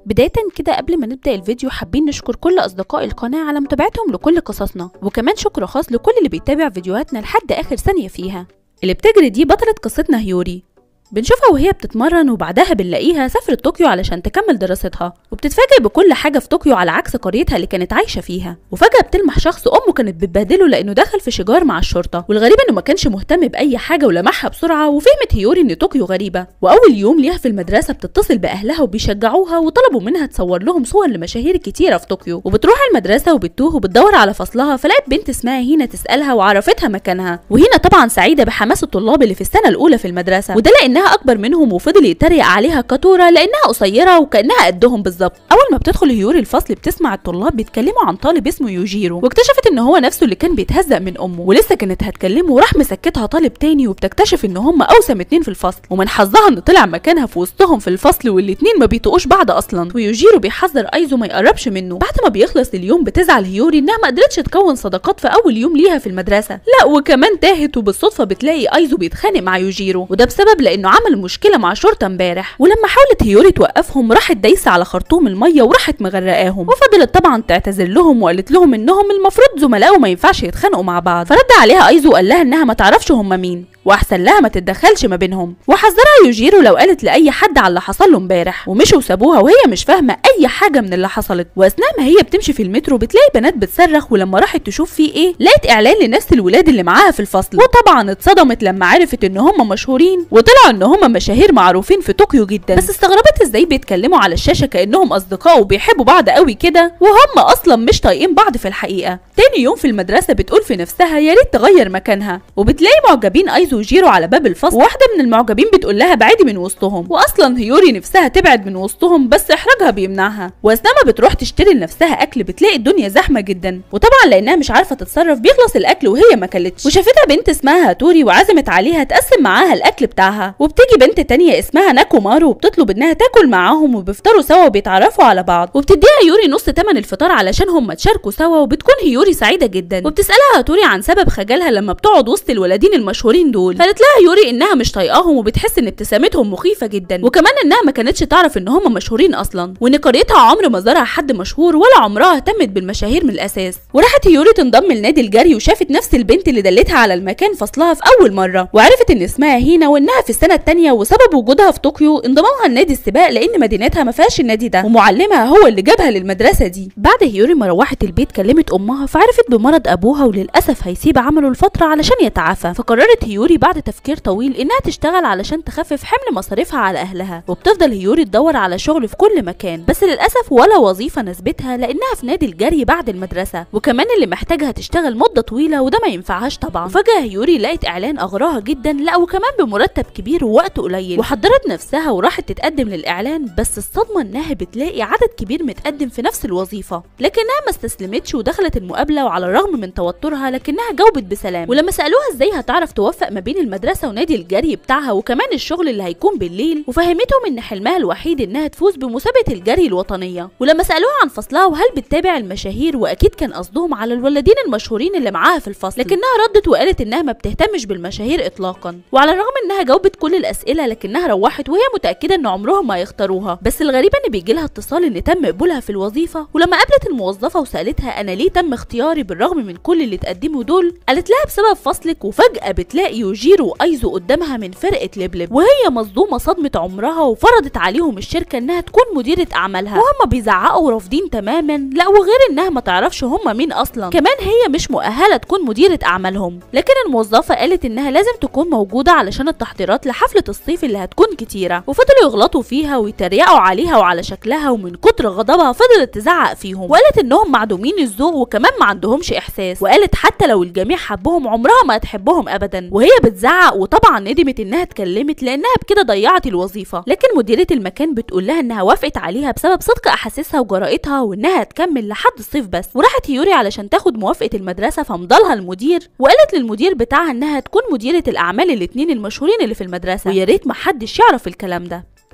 بداية كده قبل ما نبدأ الفيديو حابين نشكر كل أصدقاء القناة على متابعتهم لكل قصصنا وكمان شكر خاص لكل اللي بيتابع فيديوهاتنا لحد آخر ثانية فيها اللي بتجري دي بطلة قصتنا هيوري بنشوفها وهي بتتمرن وبعدها بنلاقيها سافرت طوكيو علشان تكمل دراستها وبتتفاجئ بكل حاجه في طوكيو على عكس قريتها اللي كانت عايشه فيها وفجاه بتلمح شخص امه كانت بتبهدله لانه دخل في شجار مع الشرطه والغريب انه ما كانش مهتم باي حاجه ولمحها بسرعه وفهمت هيوري ان طوكيو غريبه واول يوم ليها في المدرسه بتتصل باهلها وبيشجعوها وطلبوا منها تصور لهم صور لمشاهير كتيره في طوكيو وبتروح المدرسه وبتتوه وبتدور على فصلها فلقت بنت اسمها هينا تسالها وعرفتها مكانها وهينا طبعا سعيده بحماس الطلاب اللي في السنه الاولى في المدرسه وده لانها اكبر منهم وفضل يتريق عليها كاتورا لانها قصيره وكانها قدهم بالظبط اول ما بتدخل هيوري الفصل بتسمع الطلاب بيتكلموا عن طالب اسمه يوجيرو واكتشفت ان هو نفسه اللي كان بيتهزق من امه ولسه كانت هتكلمه وراح مسكتها طالب تاني وبتكتشف ان هم اوسم اتنين في الفصل ومن حظها ان طلع مكانها في وسطهم في الفصل والاتنين ما بيطقوش بعض اصلا ويوجيرو بيحذر ايزو ما يقربش منه بعد ما بيخلص اليوم بتزعل هيوري انها ما قدرتش تكون صداقات في اول يوم ليها في المدرسه لا وكمان تاهت وبالصدفه بتلاقي ايزو بيتخانق مع يوجيرو وده بسبب لانه عمل مشكله مع شرطه امبارح ولما حاولت هيوري توقفهم راحت دايسه على خرطوم الميه وراحت مغرقاهم وفضلت طبعا تعتذر لهم وقالت لهم انهم المفروض زملاء وما ينفعش يتخانقوا مع بعض فرد عليها ايزو وقال لها انها ما تعرفش هم مين واحسن لها ما تتدخلش ما بينهم وحذرها يوجيرو لو قالت لاي حد على اللي حصل له امبارح ومشوا وسابوها وهي مش فاهمه اي حاجه من اللي حصلت واثناء ما هي بتمشي في المترو بتلاقي بنات بتصرخ ولما راحت تشوف فيه ايه لقت اعلان لنفس الولاد اللي معاها في الفصل وطبعا اتصدمت لما عرفت ان هم مشهورين وطلعوا ان هم مشاهير معروفين في طوكيو جدا بس استغربت ازاي بيتكلموا على الشاشه كانهم اصدقاء وبيحبوا بعض قوي كده وهم اصلا مش طايقين بعض في الحقيقه تاني يوم في المدرسه بتقول في نفسها يا ريت تغير مكانها وبتلاقي معجبين ايزو وجيرو على باب الفصل وواحده من المعجبين بتقول لها بعدي من وسطهم واصلا هيوري نفسها تبعد من وسطهم بس احراجها بيمنعها واثناء ما بتروح تشتري لنفسها اكل بتلاقي الدنيا زحمه جدا وطبعا لانها مش عارفه تتصرف بيخلص الاكل وهي ما كلتش وشافتها بنت اسمها هاتوري وعزمت عليها تقسم معاها الاكل بتاعها وبتيجي بنت تانية اسمها ناكو مارو وبتطلب انها تاكل معاهم وبيفطروا سوا وبيتعرفوا على بعض وبتديها يوري نص تمن الفطار علشان هم تشاركوا سوا وبتكون هيوري سعيده جدا وبتسالها هاتوري عن سبب خجلها لما بتقعد وسط الولدين المشهورين دول فقالت لها يوري انها مش طايقاهم وبتحس ان ابتسامتهم مخيفه جدا وكمان انها ما كانتش تعرف ان هم مشهورين اصلا وان قريتها عمر ما زارها حد مشهور ولا عمرها اهتمت بالمشاهير من الاساس وراحت هيوري تنضم لنادي الجري وشافت نفس البنت اللي دلتها على المكان فصلها في اول مره وعرفت ان اسمها هينا وانها في السنه الثانيه وسبب وجودها في طوكيو انضمامها لنادي السباق لان مدينتها ما فيهاش النادي ده ومعلمها هو اللي جابها للمدرسه دي بعد هيوري ما روحت البيت كلمت امها فعرفت بمرض ابوها وللاسف هيسيب عمله لفتره علشان يتعافى فقررت هيوري بعد تفكير طويل انها تشتغل علشان تخفف حمل مصاريفها على اهلها وبتفضل هيوري تدور على شغل في كل مكان بس للاسف ولا وظيفه ناسبتها لانها في نادي الجري بعد المدرسه وكمان اللي محتاجها تشتغل مده طويله وده ما ينفعهاش طبعا وفجاه هيوري لقت اعلان اغراها جدا لا وكمان بمرتب كبير ووقت قليل وحضرت نفسها وراحت تتقدم للاعلان بس الصدمه انها بتلاقي عدد كبير متقدم في نفس الوظيفه لكنها ما استسلمتش ودخلت المقابله وعلى الرغم من توترها لكنها جاوبت بسلام ولما سالوها ازاي هتعرف توفق ما بين المدرسه ونادي الجري بتاعها وكمان الشغل اللي هيكون بالليل وفهمتهم ان حلمها الوحيد انها تفوز بمسابقه الجري الوطنيه ولما سالوها عن فصلها وهل بتتابع المشاهير واكيد كان قصدهم على الولدين المشهورين اللي معاها في الفصل لكنها ردت وقالت انها ما بتهتمش بالمشاهير اطلاقا وعلى الرغم انها جاوبت كل الاسئله لكنها روحت وهي متاكده ان عمرهم ما يختاروها بس الغريب ان بيجي لها اتصال ان تم قبولها في الوظيفه ولما قابلت الموظفه وسالتها انا ليه تم اختياري بالرغم من كل اللي تقدموا دول قالت لها بسبب فصلك وفجاه بتلاقي يوجيرو وايزو قدامها من فرقه لبلب وهي مصدومه صدمه عمرها وفرضت عليهم الشركه انها تكون مديره اعمالها وهم بيزعقوا ورافضين تماما لا وغير انها ما تعرفش هم مين اصلا كمان هي مش مؤهله تكون مديره اعمالهم لكن الموظفه قالت انها لازم تكون موجوده علشان التحضيرات لحفله الصيف اللي هتكون كتيره وفضلوا يغلطوا فيها ويتريقوا عليها وعلى شكلها ومن كتر غضبها فضلت تزعق فيهم وقالت انهم معدومين الذوق وكمان ما عندهمش احساس وقالت حتى لو الجميع حبهم عمرها ما هتحبهم ابدا وهي بتزعق وطبعا ندمت انها اتكلمت لانها بكده ضيعت الوظيفه لكن مديره المكان بتقول لها انها وافقت عليها بسبب صدق احاسيسها وجرأتها وانها تكمل لحد الصيف بس وراحت هيوري علشان تاخد موافقه المدرسه فمضلها المدير وقالت للمدير بتاعها انها تكون مديره الاعمال الاتنين المشهورين اللي في المدرسه ويا ريت محدش يعرف الكلام ده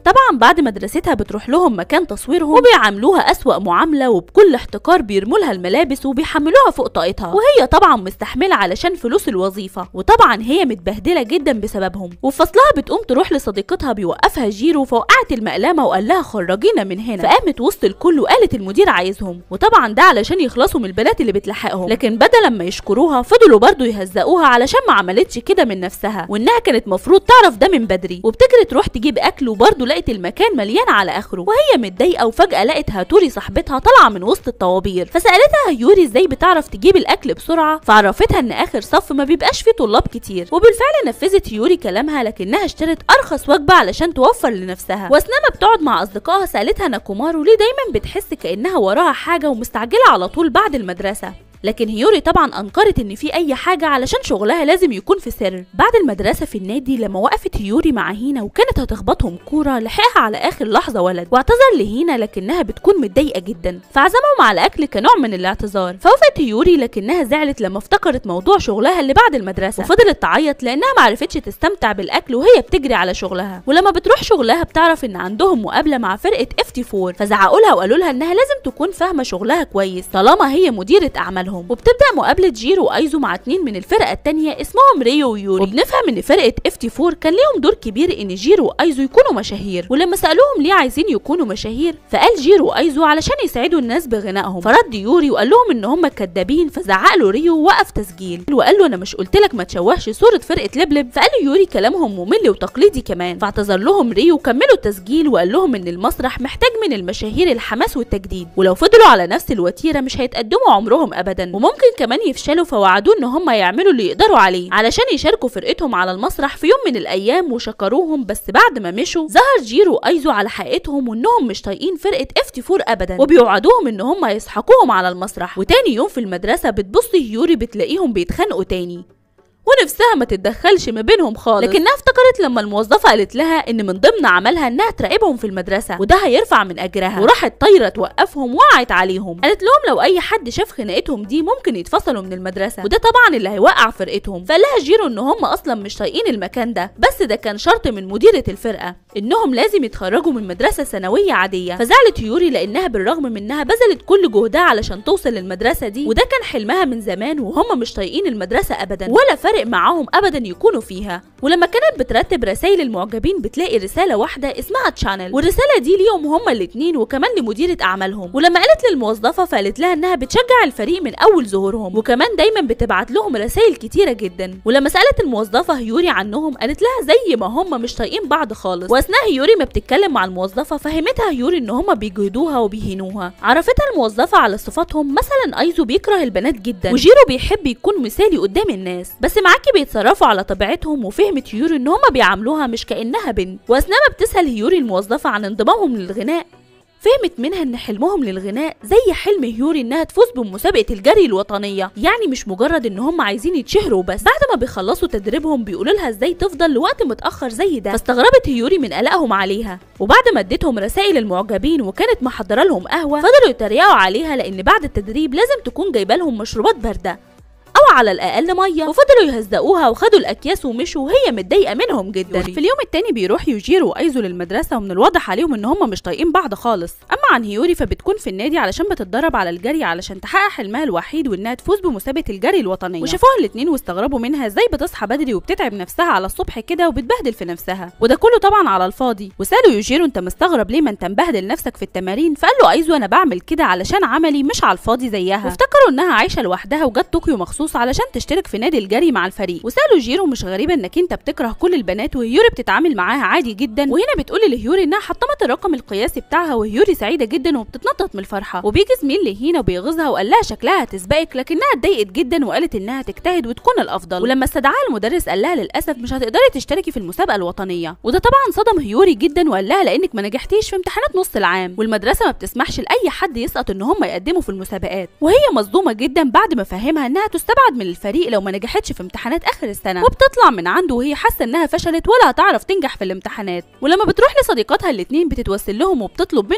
طبعا بعد مدرستها بتروح لهم مكان تصويرهم وبيعاملوها أسوأ معاملة وبكل احتقار بيرموا لها الملابس وبيحملوها فوق طاقتها وهي طبعا مستحملة علشان فلوس الوظيفة وطبعا هي متبهدلة جدا بسببهم وفي فصلها بتقوم تروح لصديقتها بيوقفها جيرو فوقعت المقلمة وقال لها خرجينا من هنا فقامت وسط الكل وقالت المدير عايزهم وطبعا ده علشان يخلصوا من البنات اللي بتلحقهم لكن بدل ما يشكروها فضلوا برضو يهزقوها علشان ما عملتش كده من نفسها وانها كانت مفروض تعرف ده من بدري وبتجري تروح تجيب اكل وبرضو لقت المكان مليان على اخره وهي متضايقه وفجاه لقت هاتوري صاحبتها طالعه من وسط الطوابير فسالتها هيوري ازاي بتعرف تجيب الاكل بسرعه فعرفتها ان اخر صف ما بيبقاش فيه طلاب كتير وبالفعل نفذت هيوري كلامها لكنها اشترت ارخص وجبه علشان توفر لنفسها واثناء ما بتقعد مع اصدقائها سالتها ناكومارو ليه دايما بتحس كانها وراها حاجه ومستعجله على طول بعد المدرسه لكن هيوري طبعا انكرت ان في اي حاجه علشان شغلها لازم يكون في سر بعد المدرسه في النادي لما وقفت هيوري مع هينا وكانت هتخبطهم كوره لحقها على اخر لحظه ولد واعتذر لهينا لكنها بتكون متضايقه جدا فعزمهم على الاكل كنوع من الاعتذار فوافقت هيوري لكنها زعلت لما افتكرت موضوع شغلها اللي بعد المدرسه وفضلت تعيط لانها معرفتش تستمتع بالاكل وهي بتجري على شغلها ولما بتروح شغلها بتعرف ان عندهم مقابله مع فرقه اف تي 4 فزعقوا لها وقالوا لها انها لازم تكون فاهمه شغلها كويس طالما هي مديره اعمالهم وبتبدا مقابله جيرو وايزو مع اتنين من الفرقه التانية اسمهم ريو ويوري وبنفهم ان فرقه اف تي 4 كان ليهم دور كبير ان جيرو وايزو يكونوا مشاهير ولما سالوهم ليه عايزين يكونوا مشاهير فقال جيرو وايزو علشان يساعدوا الناس بغنائهم فرد يوري وقال لهم ان هم كدابين فزعق له ريو ووقف تسجيل وقال له انا مش قلت لك ما تشوهش صوره فرقه لبلب فقال يوري كلامهم ممل وتقليدي كمان فاعتذر لهم ريو وكملوا التسجيل وقال لهم ان المسرح محتاج من المشاهير الحماس والتجديد ولو فضلوا على نفس الوتيره مش هيتقدموا عمرهم ابدا وممكن كمان يفشلوا فوعدوه ان هم يعملوا اللي يقدروا عليه علشان يشاركوا فرقتهم على المسرح في يوم من الايام وشكروهم بس بعد ما مشوا ظهر جيرو وايزو على حقيقتهم وانهم مش طايقين فرقه اف تي 4 ابدا وبيوعدوهم ان هم يسحقوهم على المسرح وتاني يوم في المدرسه بتبص هيوري بتلاقيهم بيتخانقوا تاني ونفسها ما تتدخلش ما بينهم خالص لكنها افتكرت لما الموظفه قالت لها ان من ضمن عملها انها تراقبهم في المدرسه وده هيرفع من اجرها وراحت طايره توقفهم وقعت عليهم قالت لهم لو اي حد شاف خناقتهم دي ممكن يتفصلوا من المدرسه وده طبعا اللي هيوقع فرقتهم فقال لها جيرو ان هم اصلا مش طايقين المكان ده بس ده كان شرط من مديره الفرقه انهم لازم يتخرجوا من مدرسه ثانويه عاديه فزعلت يوري لانها بالرغم من انها بذلت كل جهدها علشان توصل للمدرسه دي وده كان حلمها من زمان وهم مش طايقين المدرسه ابدا ولا فارق معاهم ابدا يكونوا فيها ولما كانت بترتب رسائل المعجبين بتلاقي رساله واحده اسمها تشانل والرساله دي ليهم هما الاثنين وكمان لمديره اعمالهم ولما قالت للموظفه فقالت لها انها بتشجع الفريق من اول ظهورهم وكمان دايما بتبعت لهم رسائل كتيره جدا ولما سالت الموظفه هيوري عنهم قالت لها زي ما هم مش طايقين بعض خالص واثناء هيوري ما بتتكلم مع الموظفه فهمتها هيوري ان هم بيجهدوها وبيهينوها عرفتها الموظفه على صفاتهم مثلا ايزو بيكره البنات جدا وجيرو بيحب يكون مثالي قدام الناس بس معاكي بيتصرفوا على طبيعتهم وفهمت هيوري ان هم بيعاملوها مش كانها بنت واثناء ما بتسال هيوري الموظفه عن انضمامهم للغناء فهمت منها ان حلمهم للغناء زي حلم هيوري انها تفوز بمسابقه الجري الوطنيه يعني مش مجرد ان هم عايزين يتشهروا بس بعد ما بيخلصوا تدريبهم بيقولوا لها ازاي تفضل لوقت متاخر زي ده فاستغربت هيوري من قلقهم عليها وبعد ما اديتهم رسائل المعجبين وكانت محضره لهم قهوه فضلوا يتريقوا عليها لان بعد التدريب لازم تكون جايبه لهم مشروبات بارده او على الاقل ميه وفضلوا يهزقوها وخدوا الاكياس ومشوا وهي متضايقه منهم جدا في اليوم التاني بيروح يوجيرو وايزو للمدرسه ومن الواضح عليهم ان هم مش طايقين بعض خالص اما عن هيوري فبتكون في النادي علشان بتتدرب على الجري علشان تحقق حلمها الوحيد وانها تفوز بمسابقه الجري الوطنيه وشافوها الاثنين واستغربوا منها ازاي بتصحى بدري وبتتعب نفسها على الصبح كده وبتبهدل في نفسها وده كله طبعا على الفاضي وسالوا يوجيرو انت مستغرب ليه ما انت مبهدل نفسك في التمارين فقال له ايزو انا بعمل كده علشان عملي مش على الفاضي زيها وافتكروا انها عايشه لوحدها وجت طوكيو مخصوص علشان تشترك في نادي الجري مع الفريق وسالوا جيرو مش غريبه انك انت بتكره كل البنات وهيوري بتتعامل معاها عادي جدا وهنا بتقول لهيوري انها حطمت الرقم القياسي بتاعها وهيوري سعيده جدا وبتتنطط من الفرحه وبيجي زميل لهينا وبيغيظها وقال لها شكلها هتسبقك لكنها اتضايقت جدا وقالت انها تجتهد وتكون الافضل ولما استدعاها المدرس قال لها للاسف مش هتقدري تشتركي في المسابقه الوطنيه وده طبعا صدم هيوري جدا وقال لها لانك ما نجحتيش في امتحانات نص العام والمدرسه ما بتسمحش لاي حد يسقط ان هم يقدموا في المسابقات وهي مصدومه جدا بعد ما فهمها انها تستبعد من الفريق لو ما نجحتش في امتحانات اخر السنه وبتطلع من عنده وهي حاسه انها فشلت ولا هتعرف تنجح في الامتحانات ولما بتروح لصديقاتها الاتنين بتتوسل لهم وبتطلب منهم يساعدوها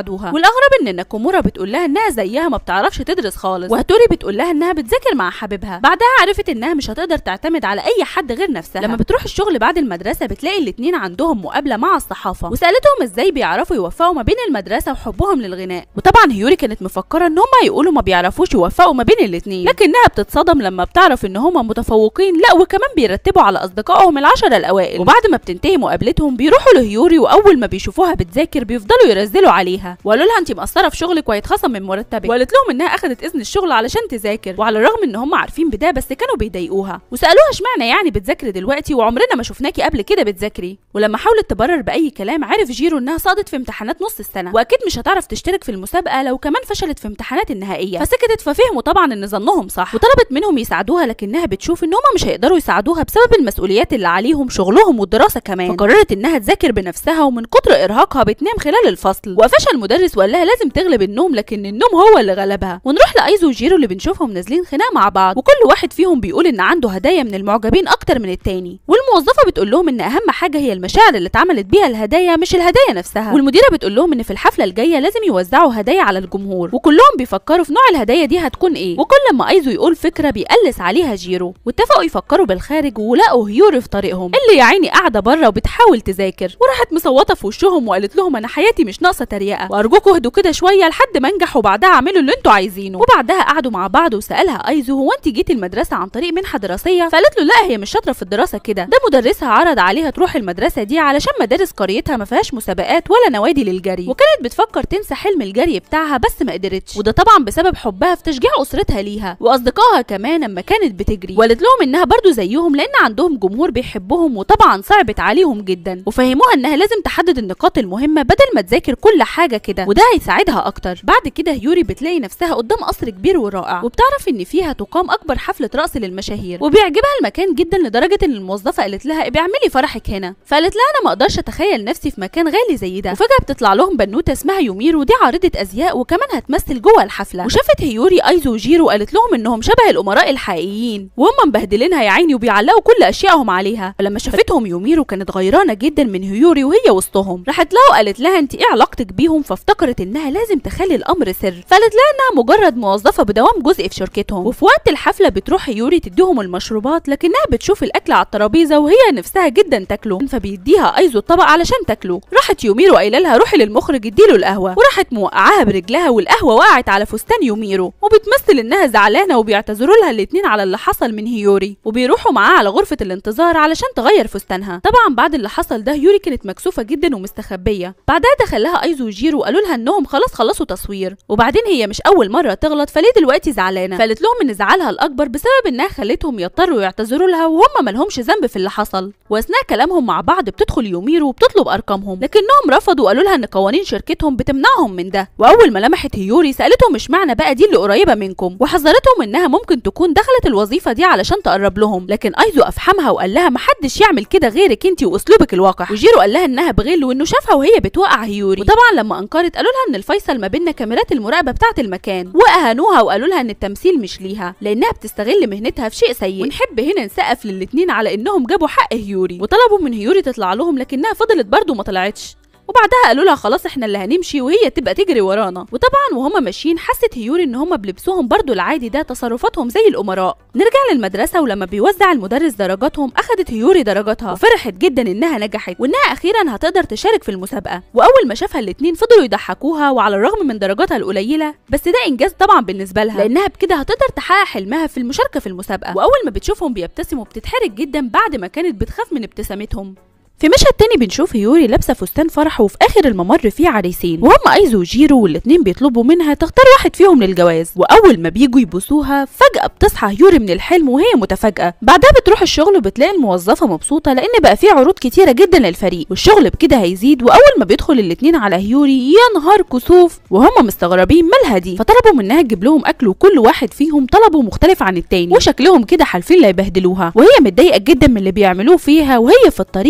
يساعدوها والاغرب ان ناكامورا بتقول لها انها زيها ما بتعرفش تدرس خالص وهاتوري بتقول لها انها بتذاكر مع حبيبها بعدها عرفت انها مش هتقدر تعتمد على اي حد غير نفسها لما بتروح الشغل بعد المدرسه بتلاقي الاتنين عندهم مقابله مع الصحافه وسالتهم ازاي بيعرفوا يوفقوا ما بين المدرسه وحبهم للغناء وطبعا هيوري كانت مفكره ان هم يقولوا ما بيعرفوش يوفقوا ما بين الاتنين لكنها بتتصدم لما بتعرف ان هم متفوقين لا وكمان بيرتبوا على اصدقائهم العشرة الاوائل وبعد ما بتنتهي مقابلتهم بيروحوا لهيوري واول ما بيشوفوها بتذاكر بيفضلوا يرزلوا عليها وقالوا لها انت مقصره في شغلك وهيتخصم من مرتبك وقالت لهم انها اخذت اذن الشغل علشان تذاكر وعلى الرغم ان هم عارفين بده بس كانوا بيضايقوها وسالوها اشمعنى يعني بتذاكري دلوقتي وعمرنا ما شفناكي قبل كده بتذاكري ولما حاولت تبرر باي كلام عرف جيرو انها صادت في امتحانات نص السنه واكيد مش هتعرف تشترك في المسابقه لو كمان فشلت في امتحانات النهائيه فسكتت ففهموا طبعا ان ظنهم صح وطلبت منهم يساعدوها لكنها بتشوف ان هم مش هيقدروا يساعدوها بسبب المسؤوليات اللي عليهم شغلهم والدراسه كمان فقررت انها تذاكر بنفسها ومن كتر ارهاقها بتنام خلال الفصل وقفشها المدرس وقال لها لازم تغلب النوم لكن النوم هو اللي غلبها ونروح لايزو وجيرو اللي بنشوفهم نازلين خناق مع بعض وكل واحد فيهم بيقول ان عنده هدايا من المعجبين اكتر من التاني والموظفه بتقول لهم ان اهم حاجه هي المشاعر اللي اتعملت بيها الهدايا مش الهدايا نفسها والمديره بتقول لهم ان في الحفله الجايه لازم يوزعوا هدايا على الجمهور وكلهم بيفكروا في نوع الهدايا دي هتكون ايه وكل ما ايزو يقول فكره بيقلس عليها جيرو واتفقوا يفكروا بالخارج ولقوا هيوري في طريقهم اللي يا عيني قاعده بره وبتحاول تذاكر وراحت مصوته في وشهم وقالت لهم انا حياتي مش ناقصه تريقه وارجوكوا اهدوا كده شويه لحد ما انجح وبعدها اعملوا اللي انتوا عايزينه وبعدها قعدوا مع بعض وسالها ايزو هو انت جيتي المدرسه عن طريق منحه دراسيه فقالت له لا هي مش شاطره في الدراسه كده ده مدرسها عرض عليها تروح المدرسه دي علشان مدارس قريتها ما فيهاش مسابقات ولا نوادي للجري وكانت بتفكر تنسى حلم الجري بتاعها بس ما قدرتش وده طبعا بسبب حبها في تشجيع اسرتها ليها واصدقائها كمان لما كانت بتجري وقالت لهم انها برضو زيهم لان عندهم جمهور بيحبهم وطبعا صعبت عليهم جدا وفهموها انها لازم تحدد النقاط المهمه بدل ما تذاكر كل حاجه كده وده هيساعدها اكتر بعد كده يوري بتلاقي نفسها قدام قصر كبير ورائع وبتعرف ان فيها تقام اكبر حفله رقص للمشاهير وبيعجبها المكان جدا لدرجه ان الموظفه قالت لها ابقي اعملي فرحك هنا فقالت لها انا ما اقدرش اتخيل نفسي في مكان غالي زي ده وفجاه بتطلع لهم بنوته اسمها يوميرو دي عارضه ازياء وكمان هتمثل جوه الحفله وشافت هيوري ايزو وجيرو وقالت لهم انهم شبه الامراء الحقيقيين وهم مبهدلينها يا عيني وبيعلقوا كل اشيائهم عليها فلما شافتهم يوميرو كانت غيرانه جدا من هيوري وهي وسطهم راحت لها وقالت لها انت ايه علاقتك بيهم فافتكرت انها لازم تخلي الامر سر فقالت لها انها مجرد موظفه بدوام جزء في شركتهم وفي وقت الحفله بتروح هيوري تديهم المشروبات لكنها بتشوف الاكل على الترابيزه وهي نفسها جدا تاكله فبيديها ايزو الطبق علشان تاكله راحت يوميرو قايله لها روحي للمخرج اديله القهوه وراحت موقعاها برجلها والقهوه وقعت على فستان يوميرو وبتمثل انها زعلانه وبيعتذروا لها الاتنين على اللي حصل من هيوري وبيروحوا معاها على غرفه الانتظار علشان تغير فستانها طبعا بعد اللي حصل ده يوري كانت مكسوفه جدا ومستخبيه بعدها دخلها ايزو وجيرو وقالوا لها انهم خلاص خلصوا تصوير وبعدين هي مش اول مره تغلط فليه دلوقتي زعلانه فقالت لهم ان زعلها الاكبر بسبب انها خلتهم يضطروا يعتذروا لها وهم مالهمش ذنب في اللي حصل واثناء كلامهم مع بعض بتدخل يوميرو وبتطلب ارقامهم لكنهم رفضوا وقالوا لها ان قوانين شركتهم بتمنعهم من ده واول ما لمحت هيوري سالتهم اشمعنى بقى دي اللي قريبه منكم وحذرتهم انها ممكن تكون دخلت الوظيفه دي علشان تقرب لهم لكن ايزو افحمها وقال لها محدش يعمل كده غيرك انت واسلوبك الوقح وجيرو قال لها انها بغل وانه شافها وهي بتوقع هيوري وطبعا لما انكرت قالوا لها ان الفيصل ما بيننا كاميرات المراقبه بتاعه المكان واهانوها وقالوا لها ان التمثيل مش ليها لانها بتستغل مهنتها في شيء سيء ونحب هنا نسقف للاتنين على انهم جابوا حق هيوري وطلبوا من هيوري تطلع لهم لكنها فضلت برضه ما طلعتش وبعدها قالوا لها خلاص احنا اللي هنمشي وهي تبقى تجري ورانا وطبعا وهم ماشيين حست هيوري ان هم بلبسهم برضو العادي ده تصرفاتهم زي الامراء نرجع للمدرسه ولما بيوزع المدرس درجاتهم اخدت هيوري درجاتها وفرحت جدا انها نجحت وانها اخيرا هتقدر تشارك في المسابقه واول ما شافها الاتنين فضلوا يضحكوها وعلى الرغم من درجاتها القليله بس ده انجاز طبعا بالنسبه لها لانها بكده هتقدر تحقق حلمها في المشاركه في المسابقه واول ما بتشوفهم بيبتسموا بتتحرج جدا بعد ما كانت بتخاف من ابتسامتهم في مشهد تاني بنشوف هيوري لابسه فستان فرح وفي اخر الممر فيه عريسين وهم ايزو وجيرو والاتنين بيطلبوا منها تختار واحد فيهم للجواز واول ما بيجوا يبوسوها فجاه بتصحى هيوري من الحلم وهي متفاجئه بعدها بتروح الشغل وبتلاقي الموظفه مبسوطه لان بقى في عروض كتيره جدا للفريق والشغل بكده هيزيد واول ما بيدخل الاتنين على هيوري يا نهار كسوف وهم مستغربين مالها دي فطلبوا منها تجيب لهم اكل وكل واحد فيهم طلبه مختلف عن التاني وشكلهم كده حالفين لا يبهدلوها وهي متضايقه جدا من اللي بيعملوه فيها وهي في الطريق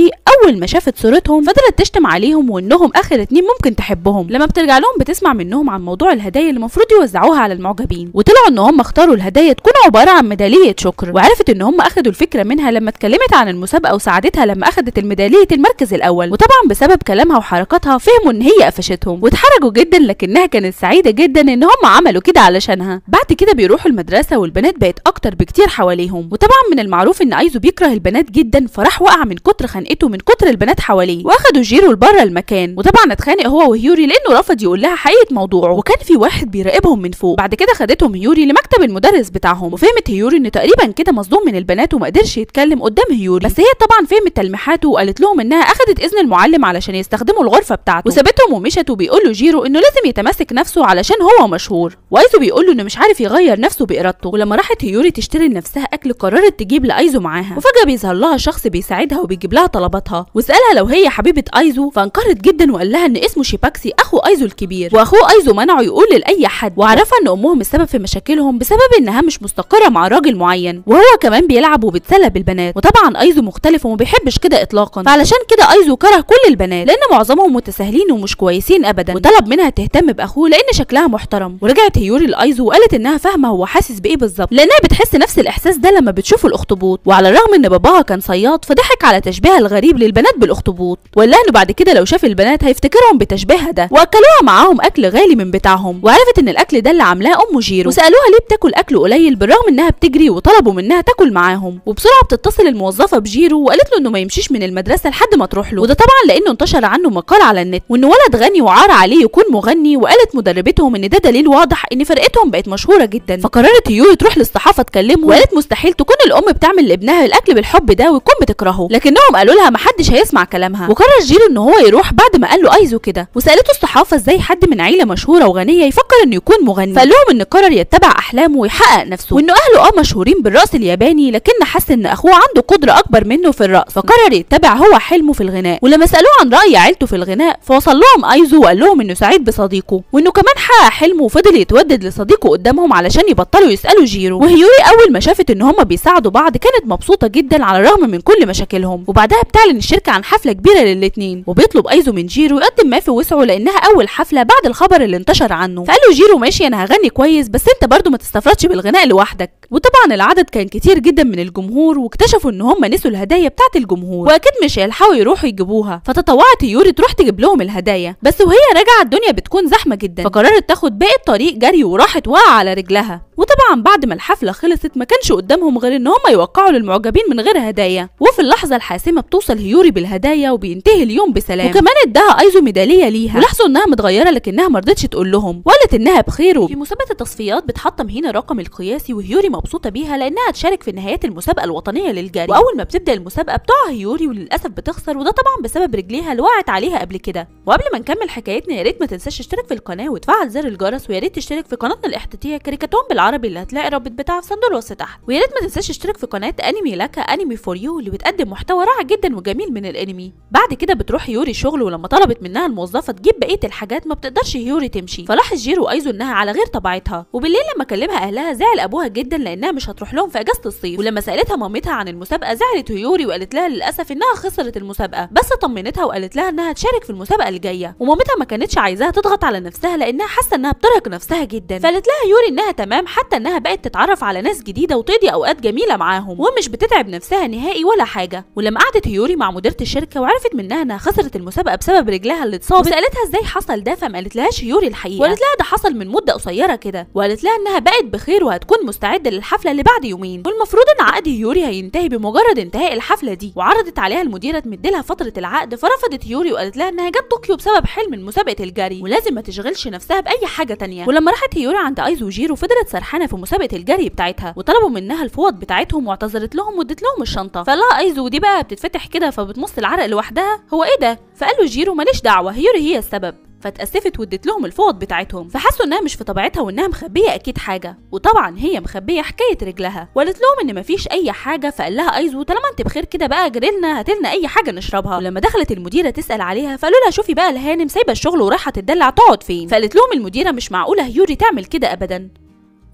اول ما شافت صورتهم فضلت تشتم عليهم وانهم اخر اتنين ممكن تحبهم لما بترجع لهم بتسمع منهم عن موضوع الهدايا اللي المفروض يوزعوها على المعجبين وطلعوا ان هم اختاروا الهدايا تكون عباره عن ميداليه شكر وعرفت ان هم اخدوا الفكره منها لما اتكلمت عن المسابقه وساعدتها لما اخدت الميداليه المركز الاول وطبعا بسبب كلامها وحركاتها فهموا ان هي قفشتهم واتحرجوا جدا لكنها كانت سعيده جدا ان هم عملوا كده علشانها بعد كده بيروحوا المدرسه والبنات بقت اكتر بكتير حواليهم وطبعا من المعروف ان ايزو بيكره البنات جدا فراح وقع من كتر خنقته من كتر البنات حواليه واخدوا جيرو لبره المكان وطبعا اتخانق هو وهيوري لانه رفض يقول لها حقيقه موضوعه وكان في واحد بيراقبهم من فوق بعد كده خدتهم هيوري لمكتب المدرس بتاعهم وفهمت هيوري ان تقريبا كده مصدوم من البنات وما قدرش يتكلم قدام هيوري بس هي طبعا فهمت تلميحاته وقالت لهم انها اخدت اذن المعلم علشان يستخدموا الغرفه بتاعته وسابتهم ومشت وبيقول له جيرو انه لازم يتماسك نفسه علشان هو مشهور وايزو بيقول له انه مش عارف يغير نفسه بارادته ولما راحت هيوري تشتري لنفسها اكل قررت تجيب لايزو معاها وفجاه بيظهر لها شخص بيساعدها وبيجيب لها طلباتها وسالها لو هي حبيبه ايزو فانكرت جدا وقال لها ان اسمه شيباكسي اخو ايزو الكبير واخوه ايزو منعه يقول لاي حد وعرفها ان امهم السبب في مشاكلهم بسبب انها مش مستقره مع راجل معين وهو كمان بيلعب وبيتسلى بالبنات وطبعا ايزو مختلف وما بيحبش كده اطلاقا فعلشان كده ايزو كره كل البنات لان معظمهم متساهلين ومش كويسين ابدا وطلب منها تهتم باخوه لان شكلها محترم ورجعت هيوري لايزو وقالت انها فاهمه هو حاسس بايه بالظبط لانها بتحس نفس الاحساس ده لما بتشوف الاخطبوط وعلى الرغم ان باباها كان صياد فضحك على تشبيهها الغريب للبنات بالاخطبوط وقال لها انه بعد كده لو شاف البنات هيفتكرهم بتشبيهها ده واكلوها معاهم اكل غالي من بتاعهم وعرفت ان الاكل ده اللي عاملاه ام جيرو وسالوها ليه بتاكل اكل قليل بالرغم انها بتجري وطلبوا منها تاكل معاهم وبسرعه بتتصل الموظفه بجيرو وقالت له انه ما يمشيش من المدرسه لحد ما تروح له وده طبعا لانه انتشر عنه مقال على النت وانه ولد غني وعار عليه يكون مغني وقالت مدربتهم ان ده دليل واضح ان فرقتهم بقت مشهوره جدا فقررت هيو تروح للصحافه تكلمه وقالت مستحيل تكون الام بتعمل لابنها الاكل بالحب ده ويكون بتكرهه لكنهم قالوا لها محدش هيسمع كلامها وقرر جيرو ان هو يروح بعد ما قال له ايزو كده وسالته الصحافه ازاي حد من عيله مشهوره وغنيه يفكر انه يكون مغني فقال لهم ان قرر يتبع احلامه ويحقق نفسه وانه اهله اه مشهورين بالرقص الياباني لكن حس ان اخوه عنده قدره اكبر منه في الرقص فقرر يتبع هو حلمه في الغناء ولما سالوه عن راي عيلته في الغناء فوصل لهم ايزو وقال لهم انه سعيد بصديقه وانه كمان حقق حلمه وفضل يتودد لصديقه قدامهم علشان يبطلوا يسالوا جيرو وهيوري اول ما شافت ان هما بيساعدوا بعض كانت مبسوطه جدا على الرغم من كل مشاكلهم وبعدها بتعلن الشركه عن حفله كبيره للاتنين وبيطلب ايزو من جيرو يقدم ما في وسعه لانها اول حفله بعد الخبر اللي انتشر عنه فقال له جيرو ماشي انا هغني كويس بس انت برضو ما تستفردش بالغناء لوحدك وطبعا العدد كان كتير جدا من الجمهور واكتشفوا ان هم نسوا الهدايا بتاعه الجمهور واكيد مش هيلحقوا يروحوا يجيبوها فتطوعت يوري تروح تجيب لهم الهدايا بس وهي راجعه الدنيا بتكون زحمه جدا فقررت تاخد باقي الطريق جري وراحت واقعه على رجلها وطبعا بعد ما الحفله خلصت ما كانش قدامهم غير ان هم يوقعوا للمعجبين من غير هدايا وفي اللحظه الحاسمه بتوصل هيوري بالهدايا وبينتهي اليوم بسلام وكمان اداها ايزو ميداليه ليها ولاحظوا انها متغيره لكنها ما رضتش تقول لهم وقالت انها بخير في مسابقه التصفيات بتحطم هنا الرقم القياسي وهيوري مبسوطه بيها لانها تشارك في نهايات المسابقه الوطنيه للجري واول ما بتبدا المسابقه بتقع هيوري وللاسف بتخسر وده طبعا بسبب رجليها اللي وقعت عليها قبل كده وقبل ما نكمل حكايتنا يا ريت ما تنساش تشترك في القناه وتفعل زر الجرس ويا ريت تشترك في قناتنا الاحتياطيه كاريكاتون بالعربي اللي هتلاقي الرابط بتاعها في صندوق الوصف تحت ويا ريت ما تنساش تشترك في قناه انمي لكا انمي فور يو اللي بتقدم محتوى رائع جدا وجميل من الانمي بعد كده بتروح هيوري شغل ولما طلبت منها الموظفه تجيب بقيه الحاجات ما بتقدرش هيوري تمشي فلاحظ جيرو وايزو انها على غير طبيعتها وبالليل لما كلمها اهلها زعل ابوها جدا لانها مش هتروح لهم في اجازه الصيف ولما سالتها مامتها عن المسابقه زعلت هيوري وقالت لها للاسف انها خسرت المسابقه بس طمنتها وقالت لها انها تشارك في المسابقه الجايه ومامتها ما كانتش عايزاها تضغط على نفسها لانها حاسه انها بترهق نفسها جدا فقالت لها يوري انها تمام حتى انها بقت تتعرف على ناس جديده وتقضي اوقات جميله معاهم ومش بتتعب نفسها نهائي ولا حاجه ولما قعدت هيوري مع مديره الشركه وعرفت منها انها خسرت المسابقه بسبب رجلها اللي اتصابت سالتها ازاي حصل ده فما قالت لهاش هيوري الحقيقه وقالت لها ده حصل من مده قصيره كده وقالت لها انها بقت بخير وهتكون مستعده للحفله اللي بعد يومين والمفروض ان عقد هيوري هينتهي بمجرد انتهاء الحفله دي وعرضت عليها المديره تمدلها فتره العقد فرفضت هيوري وقالت لها انها جت طوكيو بسبب حلم من مسابقه الجري ولازم ما تشغلش نفسها باي حاجه تانية ولما راحت هيوري عند ايزو وجيرو فضلت سرحانه في مسابقه الجري بتاعتها وطلبوا منها الفوط بتاعتهم واعتذرت لهم وادت لهم الشنطه فقال لها ايزو ودي بقى بتتفتح كده فبتمص العرق لوحدها هو ايه ده فقالوا جيرو ماليش دعوه هيوري هي السبب فاتأسفت وادت لهم الفوط بتاعتهم فحسوا انها مش في طبيعتها وانها مخبيه اكيد حاجه وطبعا هي مخبيه حكايه رجلها وقالت لهم ان مفيش اي حاجه فقال لها ايزو طالما انت بخير كده بقى جريلنا هاتلنا اي حاجه نشربها ولما دخلت المديره تسال عليها فقالوا لها شوفي بقى الهانم سايبه الشغل ورايحه تدلع تقعد فين فقالت لهم المديره مش معقوله هيوري تعمل كده ابدا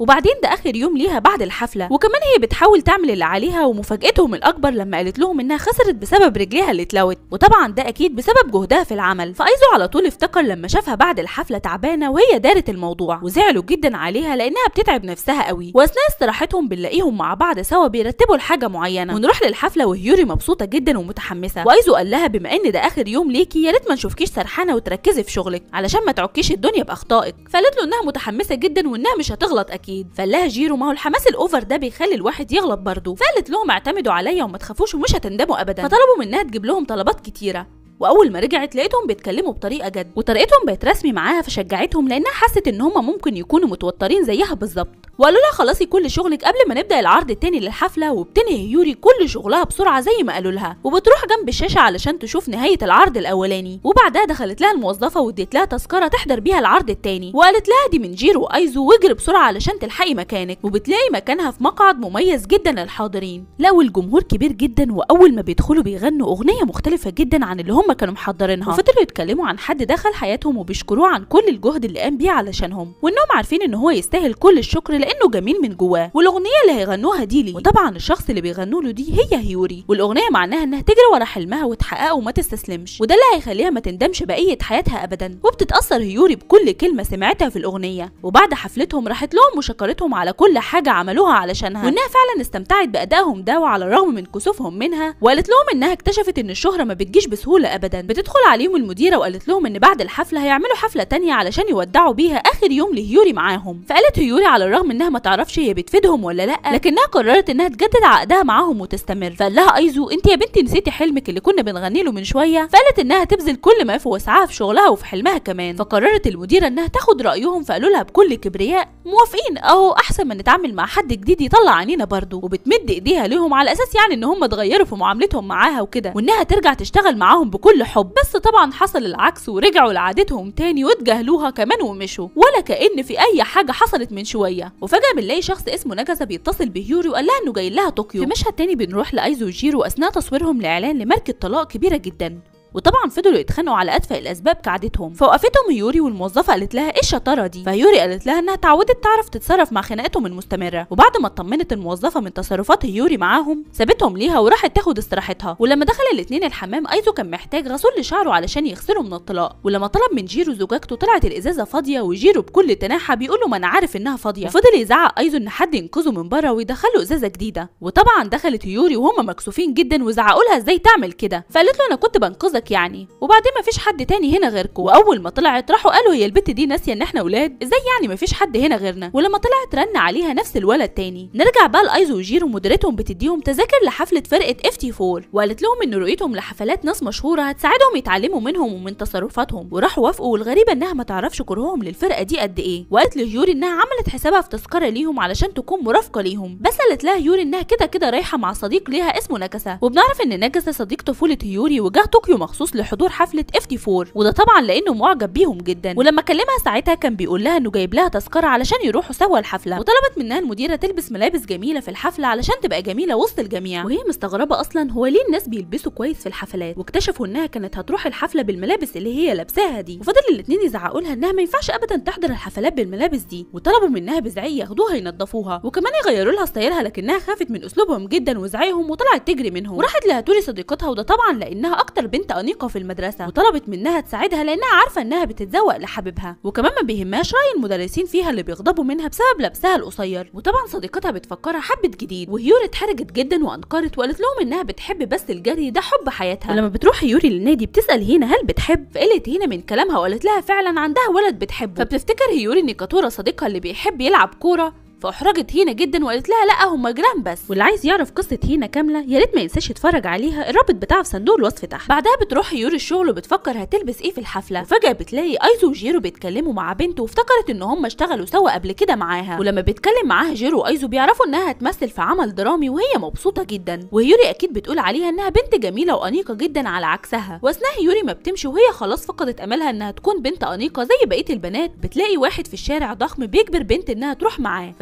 وبعدين ده اخر يوم ليها بعد الحفله وكمان هي بتحاول تعمل اللي عليها ومفاجاتهم الاكبر لما قالت لهم انها خسرت بسبب رجليها اللي اتلوت وطبعا ده اكيد بسبب جهدها في العمل فايزو على طول افتكر لما شافها بعد الحفله تعبانه وهي دارت الموضوع وزعلوا جدا عليها لانها بتتعب نفسها قوي واثناء استراحتهم بنلاقيهم مع بعض سوا بيرتبوا لحاجه معينه ونروح للحفله وهيوري مبسوطه جدا ومتحمسه وايزو قال لها بما ان ده اخر يوم ليكي يا ريت ما نشوفكيش سرحانه وتركزي في شغلك علشان ما تعكيش الدنيا باخطائك فقالت له انها متحمسه جدا وانها مش هتغلط اكيد فقال لها جيرو ما هو الحماس الاوفر ده بيخلي الواحد يغلط برضه فقالت لهم اعتمدوا عليا وما تخافوش ومش هتندموا ابدا فطلبوا منها تجيب لهم طلبات كتيره واول ما رجعت لقيتهم بيتكلموا بطريقه جد وطريقتهم بقت رسمي معاها فشجعتهم لانها حست ان هم ممكن يكونوا متوترين زيها بالظبط وقالوا لها خلصي كل شغلك قبل ما نبدا العرض التاني للحفله وبتنهي يوري كل شغلها بسرعه زي ما قالوا لها وبتروح جنب الشاشه علشان تشوف نهايه العرض الاولاني وبعدها دخلت لها الموظفه واديت لها تذكره تحضر بيها العرض التاني وقالت لها دي من جيرو وايزو واجري بسرعه علشان تلحقي مكانك وبتلاقي مكانها في مقعد مميز جدا للحاضرين لقوا الجمهور كبير جدا واول ما بيدخلوا بيغنوا اغنيه مختلفه جدا عن اللي هم كانوا محضرينها وفضلوا يتكلموا عن حد دخل حياتهم وبيشكروه عن كل الجهد اللي قام بيه علشانهم وانهم عارفين ان هو يستاهل كل الشكر لانه جميل من جواه والاغنيه اللي هيغنوها دي ليه وطبعا الشخص اللي بيغنوا له دي هي هيوري والاغنيه معناها انها تجري ورا حلمها وتحققه وما تستسلمش وده اللي هيخليها ما تندمش بقيه حياتها ابدا وبتتاثر هيوري بكل كلمه سمعتها في الاغنيه وبعد حفلتهم راحت لهم وشكرتهم على كل حاجه عملوها علشانها وانها فعلا استمتعت بادائهم ده وعلى الرغم من كسوفهم منها وقالت لهم انها اكتشفت ان الشهره ما بتجيش بسهوله ابدا بتدخل عليهم المديره وقالت لهم ان بعد الحفله هيعملوا حفله تانية علشان يودعوا بيها اخر يوم لهيوري معاهم فقالت هيوري على الرغم انها ما تعرفش هي بتفيدهم ولا لا لكنها قررت انها تجدد عقدها معاهم وتستمر فقال لها ايزو انت يا بنتي نسيتي حلمك اللي كنا بنغني له من شويه فقالت انها تبذل كل ما في وسعها في شغلها وفي حلمها كمان فقررت المديره انها تاخد رايهم فقالوا لها بكل كبرياء موافقين اهو احسن ما نتعامل مع حد جديد يطلع عينينا برضه وبتمد ايديها ليهم على اساس يعني ان هم اتغيروا في معاملتهم معاها وكده وانها ترجع تشتغل معاهم بكل حب بس طبعا حصل العكس ورجعوا لعادتهم تاني واتجاهلوها كمان ومشوا ولا كأن في اي حاجه حصلت من شويه وفجاه بنلاقي شخص اسمه نجزة بيتصل بهيوري وقال لها انه جاي لها طوكيو في مشهد تاني بنروح لايزو وجيرو اثناء تصويرهم لاعلان لماركه طلاق كبيره جدا وطبعا فضلوا يتخانقوا على اتفه الاسباب كعادتهم فوقفتهم هيوري والموظفه قالت لها ايه الشطاره دي فهيوري قالت لها انها اتعودت تعرف تتصرف مع خناقاتهم المستمره وبعد ما اطمنت الموظفه من تصرفات هيوري معاهم سابتهم ليها وراحت تاخد استراحتها ولما دخل الاثنين الحمام ايزو كان محتاج غسول لشعره علشان يغسله من الطلاق ولما طلب من جيرو زجاجته طلعت الازازه فاضيه وجيرو بكل تناحه بيقول له ما انا عارف انها فاضيه وفضل يزعق ايزو ان حد ينقذه من بره ويدخله ازازه جديده وطبعا دخلت هيوري وهم مكسوفين جدا وزعقوا لها ازاي تعمل كده فقالت له انا كنت بنقذك يعني وبعد وبعدين مفيش حد تاني هنا غيركم واول ما طلعت راحوا قالوا هي البت دي ناسيه ان احنا اولاد ازاي يعني مفيش حد هنا غيرنا ولما طلعت رن عليها نفس الولد تاني نرجع بقى لايزو وجيرو مديرتهم بتديهم تذاكر لحفله فرقه اف تي 4 وقالت لهم ان رؤيتهم لحفلات ناس مشهوره هتساعدهم يتعلموا منهم ومن تصرفاتهم وراحوا وافقوا والغريبه انها ما تعرفش كرههم للفرقه دي قد ايه وقالت لهيوري انها عملت حسابها في تذكره ليهم علشان تكون مرافقه ليهم بس قالت لها هيوري انها كده كده رايحه مع صديق ليها اسمه نكسه وبنعرف ان نكسه صديق طفوله هيوري وجه طوكيو مخصوص لحضور حفله اف تي 4 وده طبعا لانه معجب بيهم جدا ولما كلمها ساعتها كان بيقول لها انه جايب لها تذكره علشان يروحوا سوا الحفله وطلبت منها المديره تلبس ملابس جميله في الحفله علشان تبقى جميله وسط الجميع وهي مستغربه اصلا هو ليه الناس بيلبسوا كويس في الحفلات واكتشفوا انها كانت هتروح الحفله بالملابس اللي هي لابساها دي وفضل الاثنين يزعقوا لها انها ما ينفعش ابدا تحضر الحفلات بالملابس دي وطلبوا منها بزعيق ياخدوها ينظفوها وكمان يغيروا لها ستايلها لكنها خافت من اسلوبهم جدا وزعيقهم وطلعت تجري منهم وراحت لهاتوري صديقتها وده طبعا لانها اكتر بنت انيقه في المدرسه وطلبت منها تساعدها لانها عارفه انها بتتزوق لحبيبها وكمان ما بيهمهاش راي المدرسين فيها اللي بيغضبوا منها بسبب لبسها القصير وطبعا صديقتها بتفكرها حبه جديد وهيوري اتحرجت جدا وانكرت وقالت لهم انها بتحب بس الجري ده حب حياتها ولما بتروح هيوري للنادي بتسال هينا هل بتحب فقلت هينا من كلامها وقالت لها فعلا عندها ولد بتحبه فبتفتكر هيوري ان كاتورا صديقها اللي بيحب يلعب كوره فاحرجت هينا جدا وقالت لها لا هم جيران بس واللي عايز يعرف قصه هينا كامله يا ريت ما ينساش يتفرج عليها الرابط بتاعها في صندوق الوصف تحت بعدها بتروح يوري الشغل وبتفكر هتلبس ايه في الحفله وفجاه بتلاقي ايزو وجيرو بيتكلموا مع بنته وافتكرت ان هم اشتغلوا سوا قبل كده معاها ولما بيتكلم معاها جيرو وايزو بيعرفوا انها هتمثل في عمل درامي وهي مبسوطه جدا وهيوري اكيد بتقول عليها انها بنت جميله وانيقه جدا على عكسها واثناء هيوري ما بتمشي وهي خلاص فقدت املها انها تكون بنت انيقه زي بقيه البنات بتلاقي واحد في الشارع ضخم بيجبر بنت انها تروح معاه فده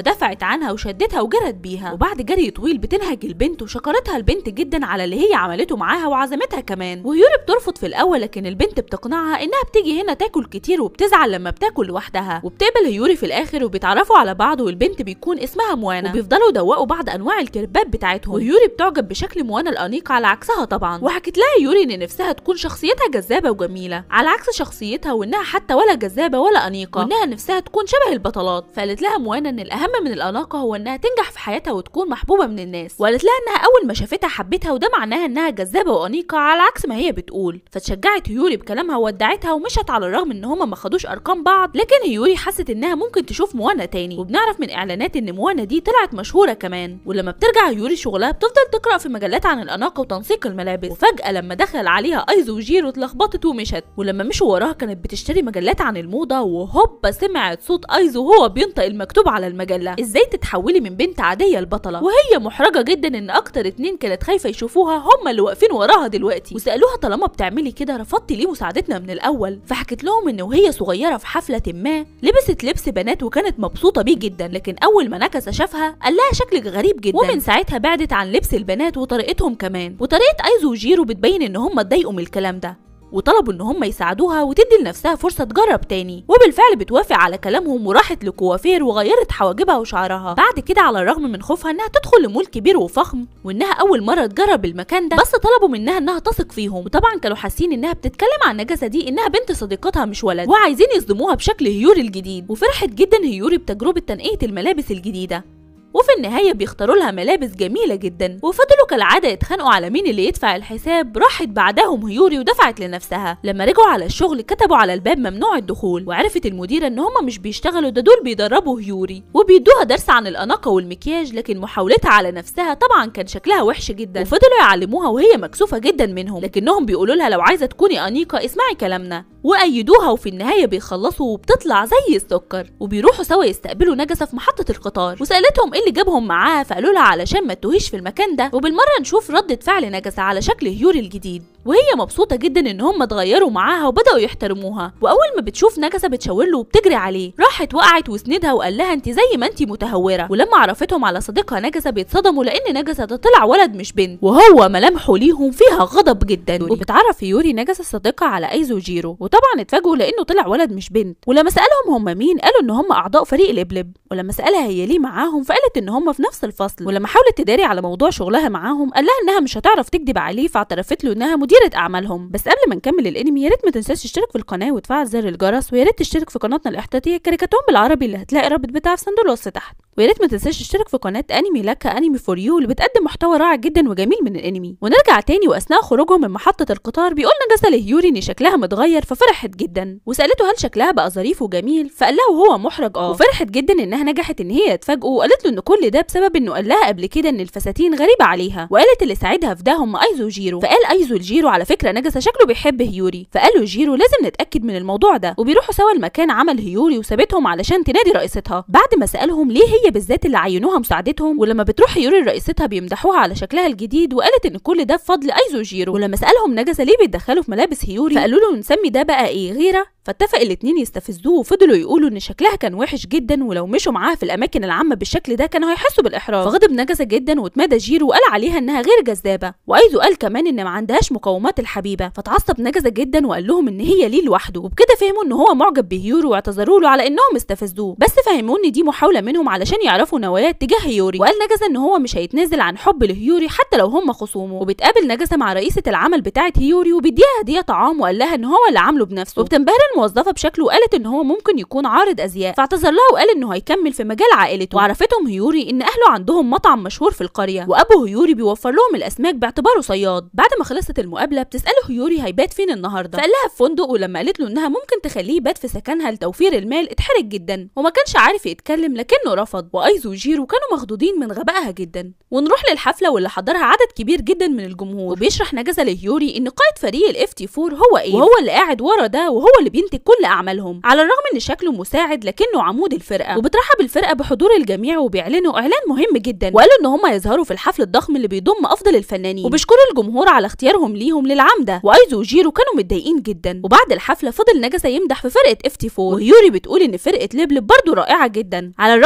دفعت عنها وشدتها وجرت بيها وبعد جري طويل بتنهج البنت وشكرتها البنت جدا على اللي هي عملته معاها وعزمتها كمان وهيوري بترفض في الاول لكن البنت بتقنعها انها بتيجي هنا تاكل كتير وبتزعل لما بتاكل لوحدها وبتقبل هيوري في الاخر وبيتعرفوا على بعض والبنت بيكون اسمها موانا وبيفضلوا يدوقوا بعض انواع الكريبات بتاعتهم وهيوري بتعجب بشكل موانا الانيقه على عكسها طبعا وحكت لها هيوري ان نفسها تكون شخصيتها جذابه وجميله على عكس شخصيتها وانها حتى ولا جذابه ولا انيقه وانها نفسها تكون شبه البطلات فقالت لها موانا ان الاهم من الاناقه هو انها تنجح في حياتها وتكون محبوبه من الناس وقالت لها انها اول ما شافتها حبتها وده معناها انها جذابه وانيقه على عكس ما هي بتقول فتشجعت هيوري بكلامها وودعتها ومشت على الرغم ان هما ما خدوش ارقام بعض لكن هيوري حست انها ممكن تشوف موانا تاني وبنعرف من اعلانات ان موانا دي طلعت مشهوره كمان ولما بترجع هيوري شغلها بتفضل تقرا في مجلات عن الاناقه وتنسيق الملابس وفجاه لما دخل عليها ايزو وجيرو اتلخبطت ومشت ولما مشوا وراها كانت بتشتري مجلات عن الموضه وهوبا سمعت صوت ايزو وهو بينطق المكتوب على المجله ازاي تتحولي من بنت عاديه لبطله وهي محرجه جدا ان اكتر اتنين كانت خايفه يشوفوها هما اللي واقفين وراها دلوقتي وسالوها طالما بتعملي كده رفضتي ليه مساعدتنا من الاول فحكت لهم ان وهي صغيره في حفله ما لبست لبس بنات وكانت مبسوطه بيه جدا لكن اول ما نكس شافها قال لها شكلك غريب جدا ومن ساعتها بعدت عن لبس البنات وطريقتهم كمان وطريقه ايزو وجيرو بتبين ان هم اتضايقوا من الكلام ده وطلبوا ان هم يساعدوها وتدي لنفسها فرصه تجرب تاني وبالفعل بتوافق على كلامهم وراحت لكوافير وغيرت حواجبها وشعرها بعد كده على الرغم من خوفها انها تدخل لمول كبير وفخم وانها اول مره تجرب المكان ده بس طلبوا منها انها تثق فيهم وطبعا كانوا حاسين انها بتتكلم عن نجاسه دي انها بنت صديقتها مش ولد وعايزين يصدموها بشكل هيوري الجديد وفرحت جدا هيوري بتجربه تنقيه الملابس الجديده وفي النهاية بيختاروا لها ملابس جميلة جدا وفضلوا كالعادة يتخانقوا على مين اللي يدفع الحساب راحت بعدهم هيوري ودفعت لنفسها لما رجعوا على الشغل كتبوا على الباب ممنوع الدخول وعرفت المديرة ان هما مش بيشتغلوا ده دول بيدربوا هيوري وبيدوها درس عن الأناقة والمكياج لكن محاولتها على نفسها طبعا كان شكلها وحش جدا وفضلوا يعلموها وهي مكسوفة جدا منهم لكنهم بيقولوا لها لو عايزة تكوني أنيقة اسمعي كلامنا وأيدوها وفي النهاية بيخلصوا وبتطلع زي السكر وبيروحوا سوا يستقبلوا نجسة في محطة القطار وسألتهم ايه اللي جابهم معاها فقالوا لها علشان ما تتوهيش في المكان ده وبالمرة نشوف ردة فعل نجسة على شكل هيوري الجديد وهي مبسوطة جدا ان هم اتغيروا معاها وبدأوا يحترموها واول ما بتشوف نجسة بتشاور له وبتجري عليه راحت وقعت وسندها وقال لها انت زي ما انت متهورة ولما عرفتهم على صديقها نجسة بيتصدموا لان نجسة ده طلع ولد مش بنت وهو ملامحه ليهم فيها غضب جدا وبتعرف يوري نجسة صديقها على ايزو جيرو وطبعا اتفاجئوا لانه طلع ولد مش بنت ولما سالهم هم مين قالوا ان هم اعضاء فريق الابلب ولما سالها هي ليه معاهم فقالت ان هم في نفس الفصل ولما حاولت تداري على موضوع شغلها معاهم قال لها انها مش هتعرف تكذب عليه فاعترفت له انها مديره اعمالهم بس قبل ما نكمل الانمي يا ريت ما تنساش تشترك في القناه وتفعل زر الجرس ويا ريت تشترك في قناتنا الاحتياطيه كاريكاتون بالعربي اللي هتلاقي الرابط بتاعها في صندوق الوصف تحت ويا ريت ما تنساش تشترك في قناه انمي لك انمي فور يو اللي بتقدم محتوى رائع جدا وجميل من الانمي ونرجع تاني واثناء خروجهم من محطه القطار بيقول نجسة لهيوري ان شكلها متغير ففرحت جدا وسالته هل شكلها بقى ظريف وجميل فقال لها وهو محرج اه وفرحت جدا انها نجحت ان هي تفاجئه وقالت له ان كل ده بسبب انه قال لها قبل كده ان الفساتين غريبه عليها وقالت اللي ساعدها في ده هم ايزو وجيرو فقال ايزو لجيرو على فكره نجسة شكله بيحب هيوري فقال له جيرو لازم نتاكد من الموضوع ده وبيروحوا سوا المكان عمل هيوري وسابتهم علشان تنادي رئيستها بعد ما سالهم ليه هي بالذات اللي عينوها مساعدتهم ولما بتروح هيوري لرئيستها بيمدحوها على شكلها الجديد وقالت ان كل ده بفضل ايزو وجيرو ولما سالهم نجسة ليه بيتدخلوا في ملابس هيوري فقالوا له نسمي ده بقى ايه غيره فاتفق الاتنين يستفزوه وفضلوا يقولوا ان شكلها كان وحش جدا ولو مشوا معاها في الاماكن العامه بالشكل ده كانوا هيحسوا بالاحراج فغضب نجسة جدا واتمادى جيرو وقال عليها انها غير جذابه وايزو قال كمان ان ما عندهاش مقومات الحبيبه فتعصب نجسة جدا وقال لهم ان هي ليه لوحده وبكده فهموا ان هو معجب بهيورو واعتذروا له على انهم استفزوه بس فهموه ان دي محاوله منهم علشان يعرفوا نوايات تجاه هيوري وقال نجسة ان هو مش هيتنازل عن حب لهيوري حتى لو هم خصومه وبتقابل نجسة مع رئيسه العمل بتاعه هيوري وبيديها هديه طعام وقال لها ان هو اللي عامله بنفسه وبتنبهر الموظفه بشكله وقالت ان هو ممكن يكون عارض ازياء فاعتذر لها وقال انه هيكمل في مجال عائلته وعرفتهم هيوري ان اهله عندهم مطعم مشهور في القريه وابو هيوري بيوفر لهم الاسماك باعتباره صياد بعد ما خلصت المقابله بتساله هيوري هيبات فين النهارده فقال لها في فندق ولما قالت له انها ممكن تخليه يبات في سكنها لتوفير المال اتحرج جدا وما كانش عارف يتكلم لكنه رفض وايزو وجيرو كانوا مخضوضين من غبائها جدا ونروح للحفله واللي حضرها عدد كبير جدا من الجمهور وبيشرح نجسة لهيوري ان قائد فريق الاف تي 4 هو ايه وهو اللي قاعد ورا ده وهو اللي بينتج كل اعمالهم على الرغم ان شكله مساعد لكنه عمود الفرقه وبترحب الفرقه بحضور الجميع وبيعلنوا اعلان مهم جدا وقالوا ان هم يظهروا في الحفل الضخم اللي بيضم افضل الفنانين وبيشكروا الجمهور على اختيارهم ليهم للعام ده وايزو وجيرو كانوا متضايقين جدا وبعد الحفله فضل نجسة يمدح في فرقه اف تي 4 وهيوري بتقول ان فرقه لبلب برضه رائعه جدا على الرغم ان شكلها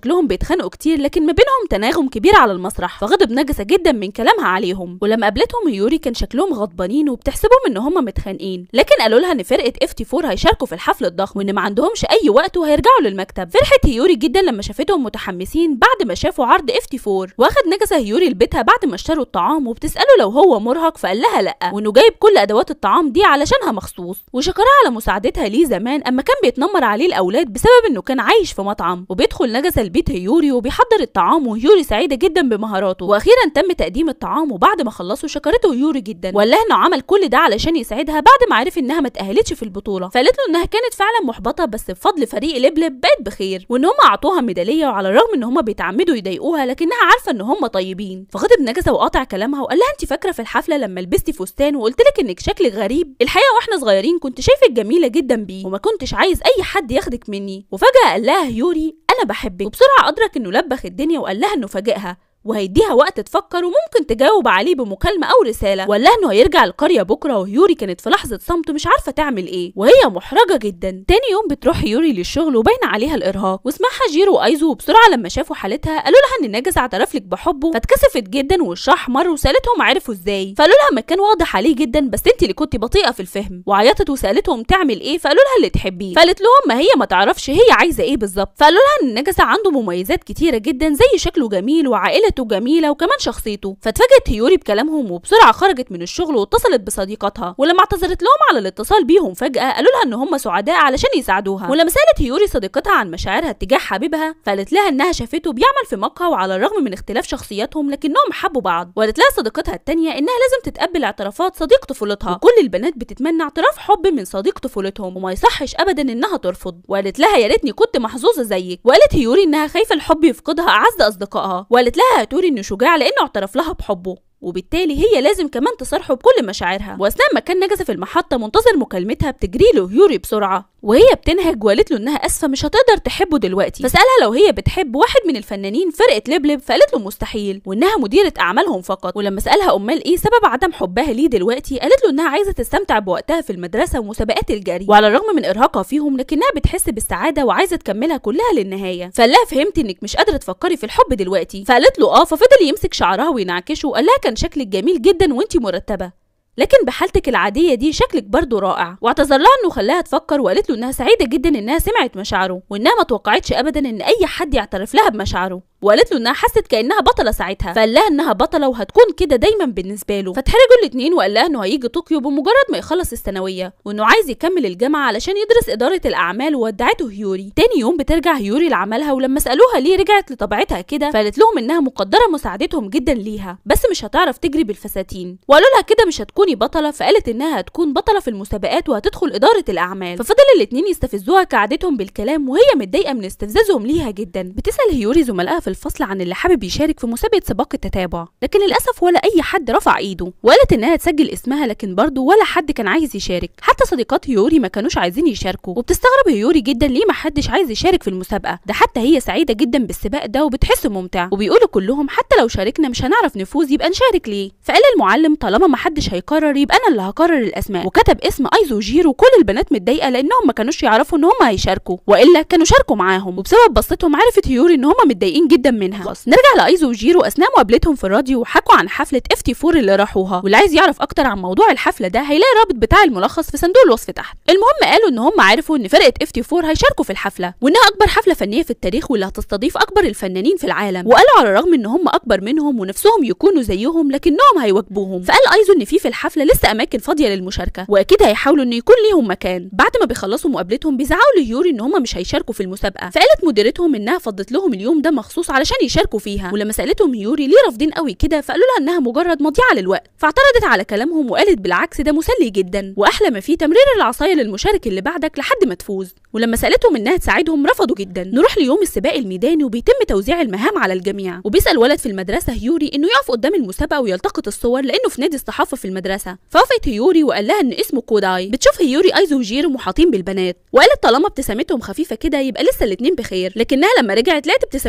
شكلهم بيتخانقوا كتير لكن ما بينهم تناغم كبير على المسرح فغضب نجسة جدا من كلامها عليهم ولما قابلتهم هيوري كان شكلهم غضبانين وبتحسبهم ان هم متخانقين لكن قالوا لها ان فرقه اف تي 4 هيشاركوا في الحفل الضخم وان ما عندهمش اي وقت وهيرجعوا للمكتب فرحت هيوري جدا لما شافتهم متحمسين بعد ما شافوا عرض اف تي 4 واخد نجسة هيوري لبيتها بعد ما اشتروا الطعام وبتساله لو هو مرهق فقال لها لا وانه جايب كل ادوات الطعام دي علشانها مخصوص وشكرها على مساعدتها ليه زمان اما كان بيتنمر عليه الاولاد بسبب انه كان عايش في مطعم وبيدخل نجسة البيت هيوري وبيحضر الطعام وهيوري سعيده جدا بمهاراته واخيرا تم تقديم الطعام وبعد ما خلصوا شكرته هيوري جدا وقال لها انه عمل كل ده علشان يساعدها بعد ما عرف انها ما تاهلتش في البطوله فقالت له انها كانت فعلا محبطه بس بفضل فريق لبلب بقت بخير وان هم اعطوها ميداليه وعلى الرغم ان هم بيتعمدوا يضايقوها لكنها عارفه ان هم طيبين فغضب نجسة وقاطع كلامها وقال لها انت فاكره في الحفله لما لبستي فستان وقلت لك انك شكلك غريب الحقيقه واحنا صغيرين كنت شايفك جميله جدا بيه وما كنتش عايز اي حد ياخدك مني وفجاه قال لها هيوري انا بحبك وبسرعه ادرك انه لبخ الدنيا وقال لها انه فاجئها وهيديها وقت تفكر وممكن تجاوب عليه بمكالمة أو رسالة وقال لها إنه هيرجع القرية بكرة وهيوري كانت في لحظة صمت مش عارفة تعمل إيه وهي محرجة جدا تاني يوم بتروح هيوري للشغل وباين عليها الإرهاق واسمعها جيرو وأيزو وبسرعة لما شافوا حالتها قالوا لها إن ناجز اعترف لك بحبه فاتكسفت جدا ووشها أحمر وسألتهم عرفوا إزاي فقالوا لها ما كان واضح عليه جدا بس أنت اللي كنتي بطيئة في الفهم وعيطت وسألتهم تعمل إيه فقالوا لها اللي تحبيه فقالت لهم ما هي ما تعرفش هي عايزة إيه بالظبط فقالوا لها إن نجسة عنده مميزات كتيرة جدا زي شكله جميل وعائلته جميلة وكمان كمان شخصيته فاتفاجئت هيوري بكلامهم وبسرعه خرجت من الشغل واتصلت بصديقتها ولما اعتذرت لهم على الاتصال بيهم فجاه قالوا لها ان هم سعداء علشان يساعدوها ولما سالت هيوري صديقتها عن مشاعرها تجاه حبيبها فقالت لها انها شافته بيعمل في مقهى وعلى الرغم من اختلاف شخصياتهم لكنهم حبوا بعض وقالت لها صديقتها التانية انها لازم تتقبل اعترافات صديق طفولتها وكل البنات بتتمنى اعتراف حب من صديق طفولتهم وما يصحش ابدا انها ترفض وقالت لها يا ريتني كنت محظوظه زيك وقالت هيوري انها خايفه الحب يفقدها اعز اصدقائها وقالت لها هاتوري انه شجاع لانه اعترف لها بحبه وبالتالي هي لازم كمان تصارحه بكل مشاعرها واثناء ما كان نجسة في المحطة منتظر مكالمتها بتجري له يوري بسرعة وهي بتنهج وقالت له انها اسفه مش هتقدر تحبه دلوقتي فسالها لو هي بتحب واحد من الفنانين فرقه لبلب فقالت له مستحيل وانها مديره اعمالهم فقط ولما سالها امال ايه سبب عدم حبها ليه دلوقتي قالت له انها عايزه تستمتع بوقتها في المدرسه ومسابقات الجري وعلى الرغم من ارهاقها فيهم لكنها بتحس بالسعاده وعايزه تكملها كلها للنهايه فقال لها فهمت انك مش قادره تفكري في الحب دلوقتي فقالت له اه ففضل يمسك شعرها وينعكشه وقال لها كان شكلك جميل جدا وانتي مرتبه لكن بحالتك العادية دي شكلك برضه رائع واعتذر لها انه خلاها تفكر وقالت له انها سعيدة جدا انها سمعت مشاعره وانها ما توقعتش ابدا ان اي حد يعترف لها بمشاعره وقالت له انها حست كانها بطله ساعتها فقال لها انها بطله وهتكون كده دايما بالنسبه له فاتحرجوا الاثنين وقال لها انه هيجي طوكيو بمجرد ما يخلص الثانويه وانه عايز يكمل الجامعه علشان يدرس اداره الاعمال وودعته هيوري تاني يوم بترجع هيوري لعملها ولما سالوها ليه رجعت لطبيعتها كده فقالت لهم انها مقدره مساعدتهم جدا ليها بس مش هتعرف تجري بالفساتين وقالوا لها كده مش هتكوني بطله فقالت انها هتكون بطله في المسابقات وهتدخل اداره الاعمال ففضل الاثنين يستفزوها كعادتهم بالكلام وهي متضايقه من استفزازهم ليها جدا بتسال هيوري زملائها في الفصل عن اللي حابب يشارك في مسابقه سباق التتابع لكن للاسف ولا اي حد رفع ايده وقالت انها تسجل اسمها لكن برضه ولا حد كان عايز يشارك حتى صديقات هيوري ما كانوش عايزين يشاركوا وبتستغرب هيوري جدا ليه ما حدش عايز يشارك في المسابقه ده حتى هي سعيده جدا بالسباق ده وبتحسه ممتع وبيقولوا كلهم حتى لو شاركنا مش هنعرف نفوز يبقى نشارك ليه فقال المعلم طالما ما حدش هيقرر يبقى انا اللي هقرر الاسماء وكتب اسم ايزو وجيرو كل البنات متضايقه لانهم ما كانوش يعرفوا ان هم هيشاركوا والا كانوا شاركوا معاهم وبسبب بصتهم عرفت هيوري ان هم متضايقين جدا منها خلاص نرجع لايزو وجيرو اثناء مقابلتهم في الراديو وحكوا عن حفله اف تي 4 اللي راحوها واللي عايز يعرف اكتر عن موضوع الحفله ده هيلاقي الرابط بتاع الملخص في صندوق الوصف تحت المهم قالوا ان هم عرفوا ان فرقه اف تي 4 هيشاركوا في الحفله وانها اكبر حفله فنيه في التاريخ واللي هتستضيف اكبر الفنانين في العالم وقالوا على الرغم ان هم اكبر منهم ونفسهم يكونوا زيهم لكنهم هيواكبوهم فقال ايزو ان في في الحفله لسه اماكن فاضيه للمشاركه واكيد هيحاولوا ان يكون ليهم مكان بعد ما بيخلصوا مقابلتهم بيزعقوا ليوري ان هم مش هيشاركوا في المسابقه فقالت مديرتهم انها فضت لهم اليوم ده مخصوص علشان يشاركوا فيها ولما سالتهم يوري ليه رافضين قوي كده فقالوا لها انها مجرد مضيعه للوقت فاعترضت على كلامهم وقالت بالعكس ده مسلي جدا واحلى ما فيه تمرير العصايه للمشارك اللي بعدك لحد ما تفوز ولما سالتهم انها تساعدهم رفضوا جدا نروح ليوم السباق الميداني وبيتم توزيع المهام على الجميع وبيسال ولد في المدرسه هيوري انه يقف قدام المسابقه ويلتقط الصور لانه في نادي الصحافه في المدرسه فوافقت هيوري وقال لها ان اسمه كوداي بتشوف هيوري ايزو وجيرو محاطين بالبنات وقالت طالما ابتسامتهم خفيفه كده يبقى لسه الاتنين بخير لكنها لما رجعت لقت ابتسامتهم ازدادت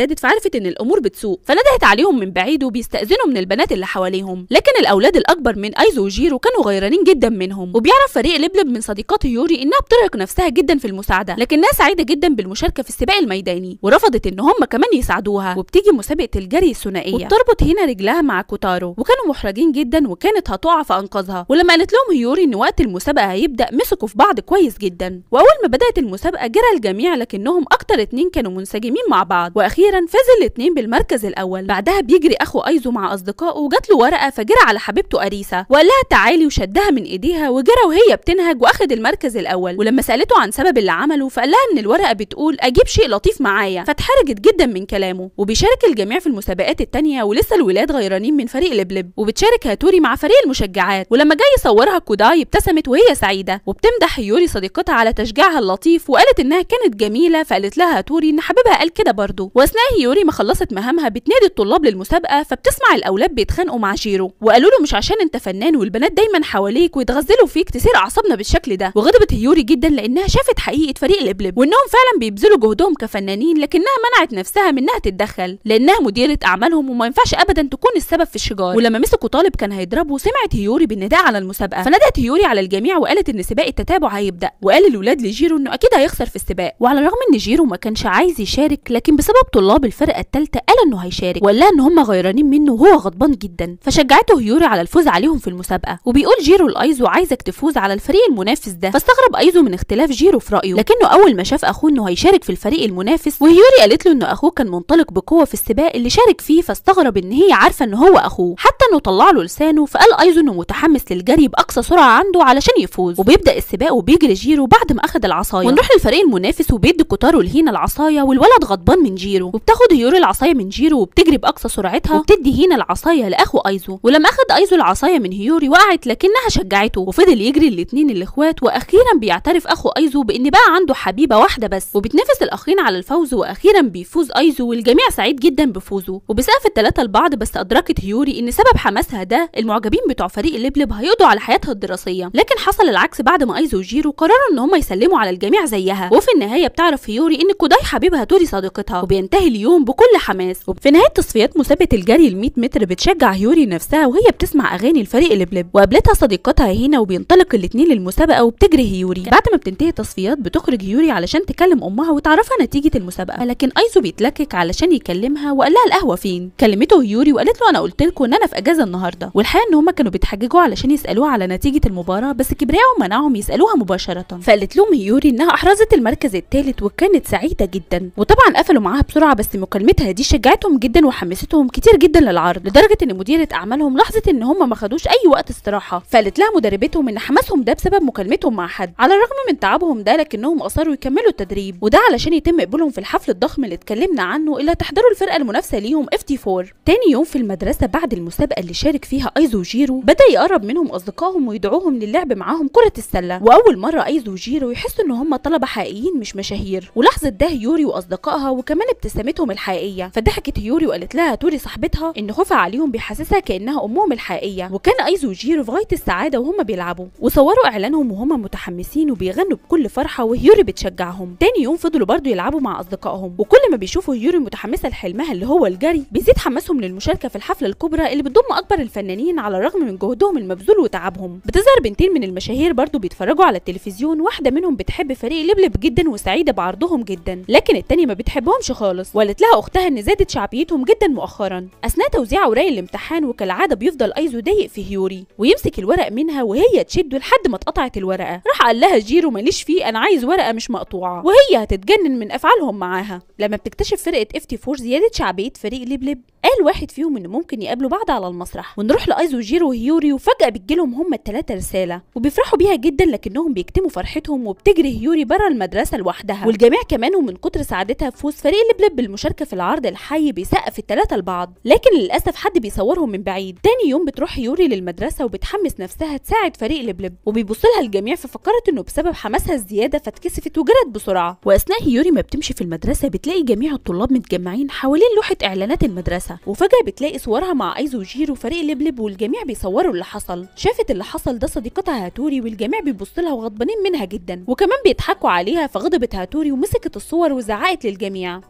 زادت فعرفت ان الامور بتسوء فندهت عليهم من بعيد وبيستاذنوا من البنات اللي حواليهم لكن الاولاد الاكبر من ايزو وجيرو كانوا غيرانين جدا منهم وبيعرف فريق لبلب من صديقات هيوري انها بترهق نفسها جدا في المساعده لكنها سعيده جدا بالمشاركه في السباق الميداني ورفضت ان هم كمان يساعدوها وبتيجي مسابقه الجري الثنائيه وبتربط هنا رجلها مع كوتارو وكانوا محرجين جدا وكانت هتقع فانقذها ولما قالت لهم هيوري ان وقت المسابقه هيبدا مسكوا في بعض كويس جدا واول ما بدات المسابقه جرى الجميع لكنهم اكتر اتنين كانوا منسجمين مع بعض واخيرا فاز الاتنين بالمركز الاول بعدها بيجري اخو ايزو مع اصدقائه وجات له ورقه فجرى على حبيبته اريسا وقال لها تعالي وشدها من ايديها وجرى وهي بتنهج واخد المركز الاول ولما سالته عن سبب اللي عمله فقال لها ان الورقه بتقول اجيب شيء لطيف معايا فاتحرجت جدا من كلامه وبيشارك الجميع في المسابقات التانية ولسه الولاد غيرانين من فريق لبلب وبتشارك هاتوري مع فريق المشجعات ولما جاي يصورها كوداي ابتسمت وهي سعيده وبتمدح هيوري صديقتها على تشجيعها اللطيف وقالت انها كانت جميله فقالت لها هاتوري ان حبيبها قال كده برضه واثناء هيوري ما خلصت مهامها بتنادي الطلاب للمسابقه فبتسمع الاولاد بيتخانقوا مع جيرو وقالوا له مش عشان انت فنان والبنات دايما حواليك ويتغزلوا فيك تثير اعصابنا بالشكل ده وغضبت هيوري جدا لانها شافت حقيقه فريق لبلب وانهم فعلا بيبذلوا جهدهم كفنانين لكنها منعت نفسها من انها تتدخل لانها مديره اعمالهم وما ينفعش ابدا تكون السبب في الشجار ولما مسكوا طالب كان هيضربه سمعت هيوري بالنداء على المسابقه فندت هيوري على الجميع وقالت ان سباق التتابع هيبدا وقال الولاد لجيرو انه اكيد هيخسر في السباق وعلى الرغم ان جيرو ما كانش عايز يشارك لكن بسبب طلاب الفرقه الثالثه قال انه هيشارك وقال لها ان هم غيرانين منه وهو غضبان جدا فشجعته هيوري على الفوز عليهم في المسابقه وبيقول جيرو لايزو عايزك تفوز على الفريق المنافس ده فاستغرب ايزو من اختلاف جيرو في رايه لكنه اول ما شاف اخوه انه هيشارك في الفريق المنافس وهيوري قالت له انه اخوه كان منطلق بقوه في السباق اللي شارك فيه فاستغرب ان هي عارفه ان هو اخوه حتى انه طلع له لسانه فقال ايزو انه متحمس للجري باقصى سرعه عنده علشان يفوز وبيبدا السباق وبيجري جيرو بعد ما اخد العصايه ونروح للفريق المنافس وبيدي كوتارو لهينا العصايه والولد غضبان من جيرو وبتاخد هيوري العصايه من جيرو وبتجري باقصى سرعتها وبتدي هينا العصايه لاخو ايزو ولما اخد ايزو العصايه من هيوري وقعت لكنها شجعته وفضل يجري الاتنين الاخوات واخيرا بيعترف اخو ايزو بان بقى عنده حبيبه واحده بس وبتنافس الاخين على الفوز واخيرا بيفوز ايزو والجميع سعيد جدا بفوزه وبيسقف الثلاثه لبعض بس ادركت هيوري ان سبب حماسها ده المعجبين بتوع فريق لبلب هيقضوا على حياتها الدراسيه لكن حصل العكس بعد ما ايزو وجيرو قرروا ان هم يسلموا على الجميع زيها وفي النهايه بتعرف هيوري ان كوداي حبيبها توري صديقتها وبينتهي اليوم بكل حماس في نهايه تصفيات مسابقه الجري ال 100 متر بتشجع هيوري نفسها وهي بتسمع اغاني الفريق لبلب وقابلتها صديقتها هنا وبينطلق الاثنين للمسابقه وبتجري هيوري بعد ما بتنتهي التصفيات بتخرج هيوري علشان تكلم امها وتعرفها نتيجه المسابقه لكن ايزو بيتلكك علشان يكلمها وقال لها القهوه فين كلمته هيوري وقالت له انا قلت لكم ان انا في اجازه النهارده والحقيقه ان هم كانوا بيتحججوا علشان يسالوها على نتيجه المباراه بس كبريائهم منعهم يسالوها مباشره فقالت لهم هيوري انها احرزت المركز الثالث وكانت سعيده جدا وطبعا قفلوا معاها بسرعه بس مكالمتها دي شجعتهم جدا وحمستهم كتير جدا للعرض لدرجه ان مديره اعمالهم لاحظت ان هم ما خدوش اي وقت استراحه فقالت لها مدربتهم ان حماسهم ده بسبب مكالمتهم مع حد على الرغم من تعبهم ده لكنهم اصروا يكملوا التدريب وده علشان يتم قبولهم في الحفل الضخم اللي اتكلمنا عنه اللي هتحضروا الفرقه المنافسه ليهم اف تي 4 تاني يوم في المدرسه بعد المسابقه اللي شارك فيها ايزو وجيرو بدا يقرب منهم اصدقائهم ويدعوهم للعب معاهم كره السله واول مره ايزو وجيرو يحسوا ان هم طلبه حقيقيين مش مشاهير ولاحظت ده هيوري واصدقائها وكمان ابتسامتهم الحقيقيه فضحكت هيوري وقالت لها توري صاحبتها ان خوفها عليهم بيحسسها كانها امهم الحقيقيه وكان ايزو وجيرو في غايه السعاده وهم بيلعبوا وصوروا اعلانهم وهم متحمسين وبيغنوا بكل فرحه وهيوري بتشجعهم تاني يوم فضلوا برضو يلعبوا مع اصدقائهم وكل ما بيشوفوا هيوري متحمسه لحلمها اللي هو الجري بيزيد حماسهم للمشاركه في الحفله الكبرى اللي بتضم اكبر الفنانين على الرغم من جهدهم المبذول وتعبهم بتظهر بنتين من المشاهير برضو بيتفرجوا على التلفزيون واحده منهم بتحب فريق لبلب جدا وسعيده بعرضهم جدا لكن التانية ما بتحبهمش خالص وقالت لها اختها ان زادت شعبيتهم جدا مؤخرا اثناء توزيع اوراق الامتحان وكالعاده بيفضل ايزو ضايق في هيوري ويمسك الورق منها وهي تشده لحد ما اتقطعت الورقه راح قال لها جيرو ماليش فيه انا عايز ورقه مش مقطوعه وهي هتتجنن من افعالهم معاها لما بتكتشف فرقه اف تي 4 زياده شعبيه فريق لبلب قال واحد فيهم ان ممكن يقابلوا بعض على المسرح ونروح لايزو جيرو وهيوري وفجاه بتجيلهم هما الثلاثه رساله وبيفرحوا بيها جدا لكنهم بيكتموا فرحتهم وبتجري هيوري بره المدرسه لوحدها والجميع كمان ومن كتر سعادتها بفوز فريق لبلب بالمشاركه في العرض الحي بيسقف الثلاثه لبعض لكن للاسف حد بيصورهم من بعيد تاني يوم بتروح هيوري للمدرسه وبتحمس نفسها تساعد فريق لبلب وبيبص لها الجميع ففكرت انه بسبب حماسها الزياده فاتكسفت وجرت بسرعه واثناء هيوري ما بتمشي في المدرسه بتلاقي جميع الطلاب متجمعين حوالين لوحه اعلانات المدرسه وفجاه بتلاقي صورها مع ايزو وجيرو فريق لبلب والجميع بيصوروا اللي حصل شافت اللي حصل ده صديقتها هاتوري والجميع بيبص لها وغضبانين منها جدا وكمان بيضحكوا عليها فغضبت هاتوري ومسكت الصور وزعقت للجميع وكمان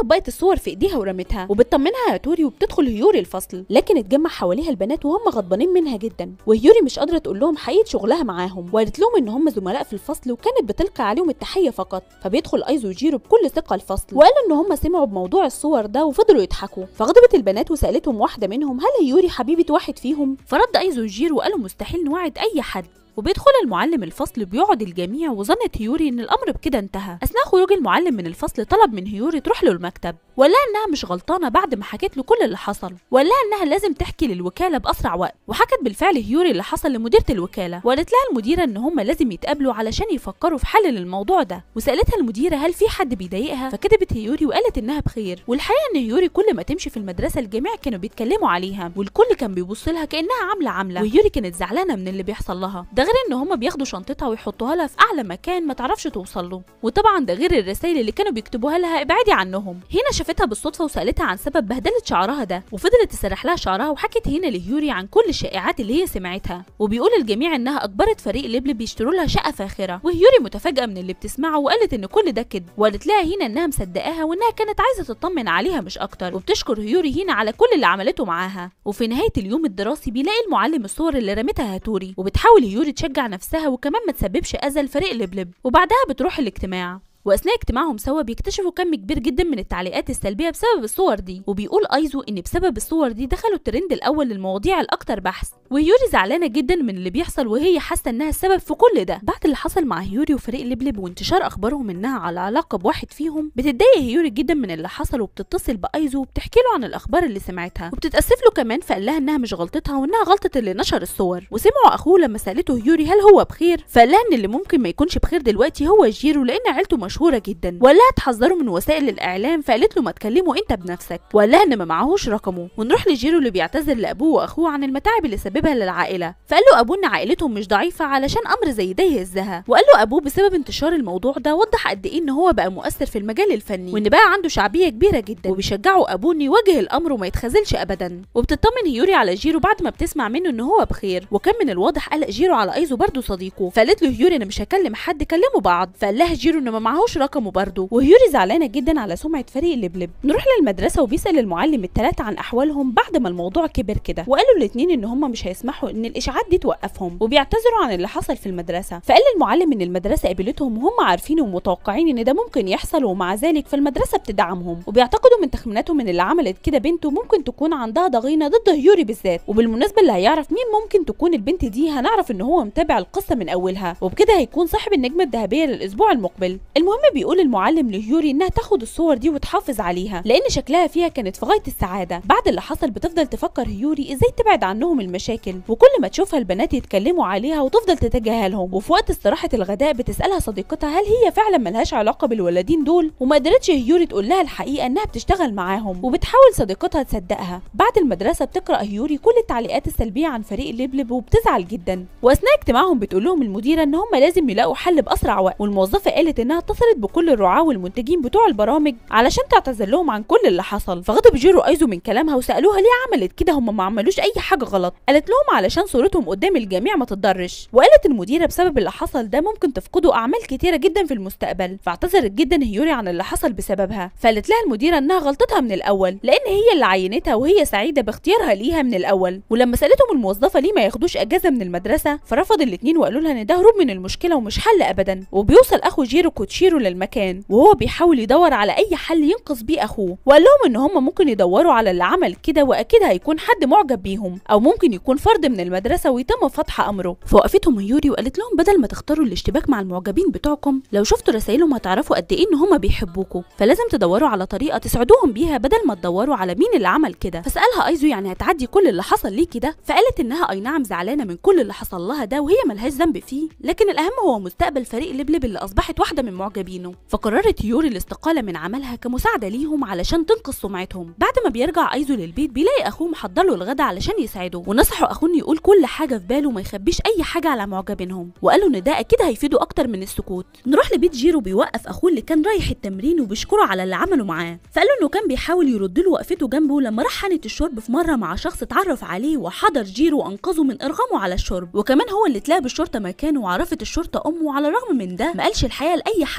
طبقت الصور في ايديها ورمتها وبتطمنها هاتوري وبتدخل هيوري الفصل لكن اتجمع حواليها البنات وهم غضبانين منها جدا وهيوري مش قادره تقول لهم حقيقه شغلها معاهم وقالت لهم ان هم زملاء في الفصل وكانت بتلقي عليهم التحيه فقط فبيدخل ايزو وجيرو بكل ثقه الفصل وقالوا ان هم سمعوا بموضوع الصور ده وفضلوا يضحكوا فغضبت البنات وسالتهم واحده منهم هل هيوري حبيبه واحد فيهم فرد ايزو وجيرو وقالوا مستحيل نوعد اي حد وبيدخل المعلم الفصل بيقعد الجميع وظنت هيوري ان الامر بكده انتهى اثناء خروج المعلم من الفصل طلب من هيوري تروح له المكتب وقال لها انها مش غلطانه بعد ما حكت له كل اللي حصل وقال لها انها لازم تحكي للوكاله باسرع وقت وحكت بالفعل هيوري اللي حصل لمديره الوكاله وقالت لها المديره ان هم لازم يتقابلوا علشان يفكروا في حل للموضوع ده وسالتها المديره هل في حد بيضايقها فكتبت هيوري وقالت انها بخير والحقيقه ان هيوري كل ما تمشي في المدرسه الجميع كانوا بيتكلموا عليها والكل كان بيبص لها كانها عامله عامله وهيوري كانت زعلانه من اللي بيحصل لها ده غير ان هم بياخدوا شنطتها ويحطوها لها في اعلى مكان ما تعرفش توصل له وطبعا ده غير الرسائل اللي كانوا بيكتبوها لها ابعدي عنهم هنا شافتها بالصدفه وسالتها عن سبب بهدله شعرها ده وفضلت تسرح لها شعرها وحكت هنا لهيوري عن كل الشائعات اللي هي سمعتها وبيقول الجميع انها اجبرت فريق لبلب يشتروا لها شقه فاخره وهيوري متفاجئه من اللي بتسمعه وقالت ان كل ده كده وقالت لها هنا انها مصدقاها وانها كانت عايزه تطمن عليها مش اكتر وبتشكر هيوري هنا على كل اللي عملته معاها وفي نهايه اليوم الدراسي بيلاقي المعلم الصور اللي رمتها هاتوري وبتحاول هيوري تشجع نفسها وكمان ما تسببش اذى لفريق لبلب وبعدها بتروح الاجتماع واثناء اجتماعهم سوا بيكتشفوا كم كبير جدا من التعليقات السلبيه بسبب الصور دي وبيقول ايزو ان بسبب الصور دي دخلوا الترند الاول للمواضيع الاكثر بحث وهيوري زعلانه جدا من اللي بيحصل وهي حاسه انها السبب في كل ده بعد اللي حصل مع هيوري وفريق لبلب وانتشار اخبارهم انها على علاقه بواحد فيهم بتتضايق هيوري جدا من اللي حصل وبتتصل بايزو وبتحكي له عن الاخبار اللي سمعتها وبتتاسف له كمان فقال لها انها مش غلطتها وانها غلطه اللي نشر الصور وسمعوا اخوه لما سالته هيوري هل هو بخير فقال لها ان اللي ممكن ما يكونش بخير دلوقتي هو جيرو لان عيلته مشهوره جدا وقال لها تحذروا من وسائل الاعلام فقالت له ما تكلمه انت بنفسك وقال لها ان ما معهوش رقمه ونروح لجيرو اللي بيعتذر لابوه واخوه عن المتاعب اللي سببها للعائله فقال له ابوه ان عائلتهم مش ضعيفه علشان امر زي ده يهزها وقال له ابوه بسبب انتشار الموضوع ده وضح قد ايه ان هو بقى مؤثر في المجال الفني وان بقى عنده شعبيه كبيره جدا وبيشجعوا ابوه انه يواجه الامر وما يتخاذلش ابدا وبتطمن هيوري على جيرو بعد ما بتسمع منه ان هو بخير وكان من الواضح قلق جيرو على ايزو برضه صديقه فقالت له هيوري انا مش هكلم حد كلموا بعض فقال لها جيرو انه ما معهوش رقمه برضه وهيوري زعلانه جدا على سمعه فريق لبلب نروح للمدرسه وبيسال المعلم الثلاثه عن احوالهم بعد ما الموضوع كبر كده وقالوا الاثنين ان هم مش هيسمحوا ان الاشاعات دي توقفهم وبيعتذروا عن اللي حصل في المدرسه فقال المعلم ان المدرسه قبلتهم وهم عارفين ومتوقعين ان ده ممكن يحصل ومع ذلك فالمدرسه بتدعمهم وبيعتقدوا من تخميناتهم ان اللي عملت كده بنته ممكن تكون عندها ضغينه ضد هيوري بالذات وبالمناسبه اللي هيعرف مين ممكن تكون البنت دي هنعرف ان هو متابع القصه من اولها وبكده هيكون صاحب النجمه الذهبيه للاسبوع المقبل المهم بيقول المعلم لهيوري انها تاخد الصور دي وتحافظ عليها لان شكلها فيها كانت في غايه السعاده بعد اللي حصل بتفضل تفكر هيوري ازاي تبعد عنهم المشاكل وكل ما تشوفها البنات يتكلموا عليها وتفضل تتجاهلهم وفي وقت استراحه الغداء بتسالها صديقتها هل هي فعلا ملهاش علاقه بالولدين دول وما قدرتش هيوري تقول لها الحقيقه انها بتشتغل معاهم وبتحاول صديقتها تصدقها بعد المدرسه بتقرا هيوري كل التعليقات السلبيه عن فريق لبلب وبتزعل جدا واثناء اجتماعهم بتقول لهم المديره ان هم لازم يلاقوا حل باسرع وقت والموظفه قالت انها اتصلت بكل الرعاه والمنتجين بتوع البرامج علشان تعتذر لهم عن كل اللي حصل فغضب جيرو ايزو من كلامها وسالوها ليه عملت كده هم ما عملوش اي حاجه غلط قالت لهم علشان صورتهم قدام الجميع ما تتضرش وقالت المديره بسبب اللي حصل ده ممكن تفقدوا اعمال كتيره جدا في المستقبل فاعتذرت جدا هيوري عن اللي حصل بسببها فقالت لها المديره انها غلطتها من الاول لان هي اللي عينتها وهي سعيده باختيارها ليها من الاول ولما سالتهم الموظفه ليه ما ياخدوش اجازه من المدرسه فرفض الاثنين وقالوا لها ان ده هروب من المشكله ومش حل ابدا وبيوصل اخو جيرو كوتشيرو للمكان وهو بيحاول يدور على اي حل ينقذ بيه اخوه وقال لهم ان هم ممكن يدوروا على اللي عمل كده واكيد هيكون حد معجب بيهم او ممكن يكون فرد من المدرسه ويتم فتح امره فوقفتهم هيوري وقالت لهم بدل ما تختاروا الاشتباك مع المعجبين بتوعكم لو شفتوا رسائلهم هتعرفوا قد ايه ان هم بيحبوكوا فلازم تدوروا على طريقه تسعدوهم بيها بدل ما تدوروا على مين اللي عمل كده فسالها ايزو يعني هتعدي كل اللي حصل ليكي ده فقالت انها اي نعم زعلانه من كل اللي حصل لها ده وهي ملهاش ذنب فيه لكن الاهم هو مستقبل فريق لبلب اللي اصبحت واحده من معجبينه فقررت يوري الاستقاله من عملها كمساعده ليهم علشان تنقذ سمعتهم بعد ما بيرجع ايزو للبيت بيلاقي اخوه محضر له الغدا علشان يساعده ونصحوا اخوه انه يقول كل حاجه في باله وما يخبيش اي حاجه على معجبينهم وقالوا ان ده اكيد هيفيده اكتر من السكوت نروح لبيت جيرو بيوقف اخوه اللي كان رايح التمرين وبيشكره على اللي عمله معاه فقال له انه كان بيحاول يرد له وقفته جنبه لما راح حانه الشرب في مره مع شخص اتعرف عليه وحضر جيرو وانقذه من ارغامه على الشرب وكمان هو اللي اتلاقى بالشرطه مكانه وعرفت الشرطه امه وعلى الرغم من ده ما قالش الحقيقه لاي حد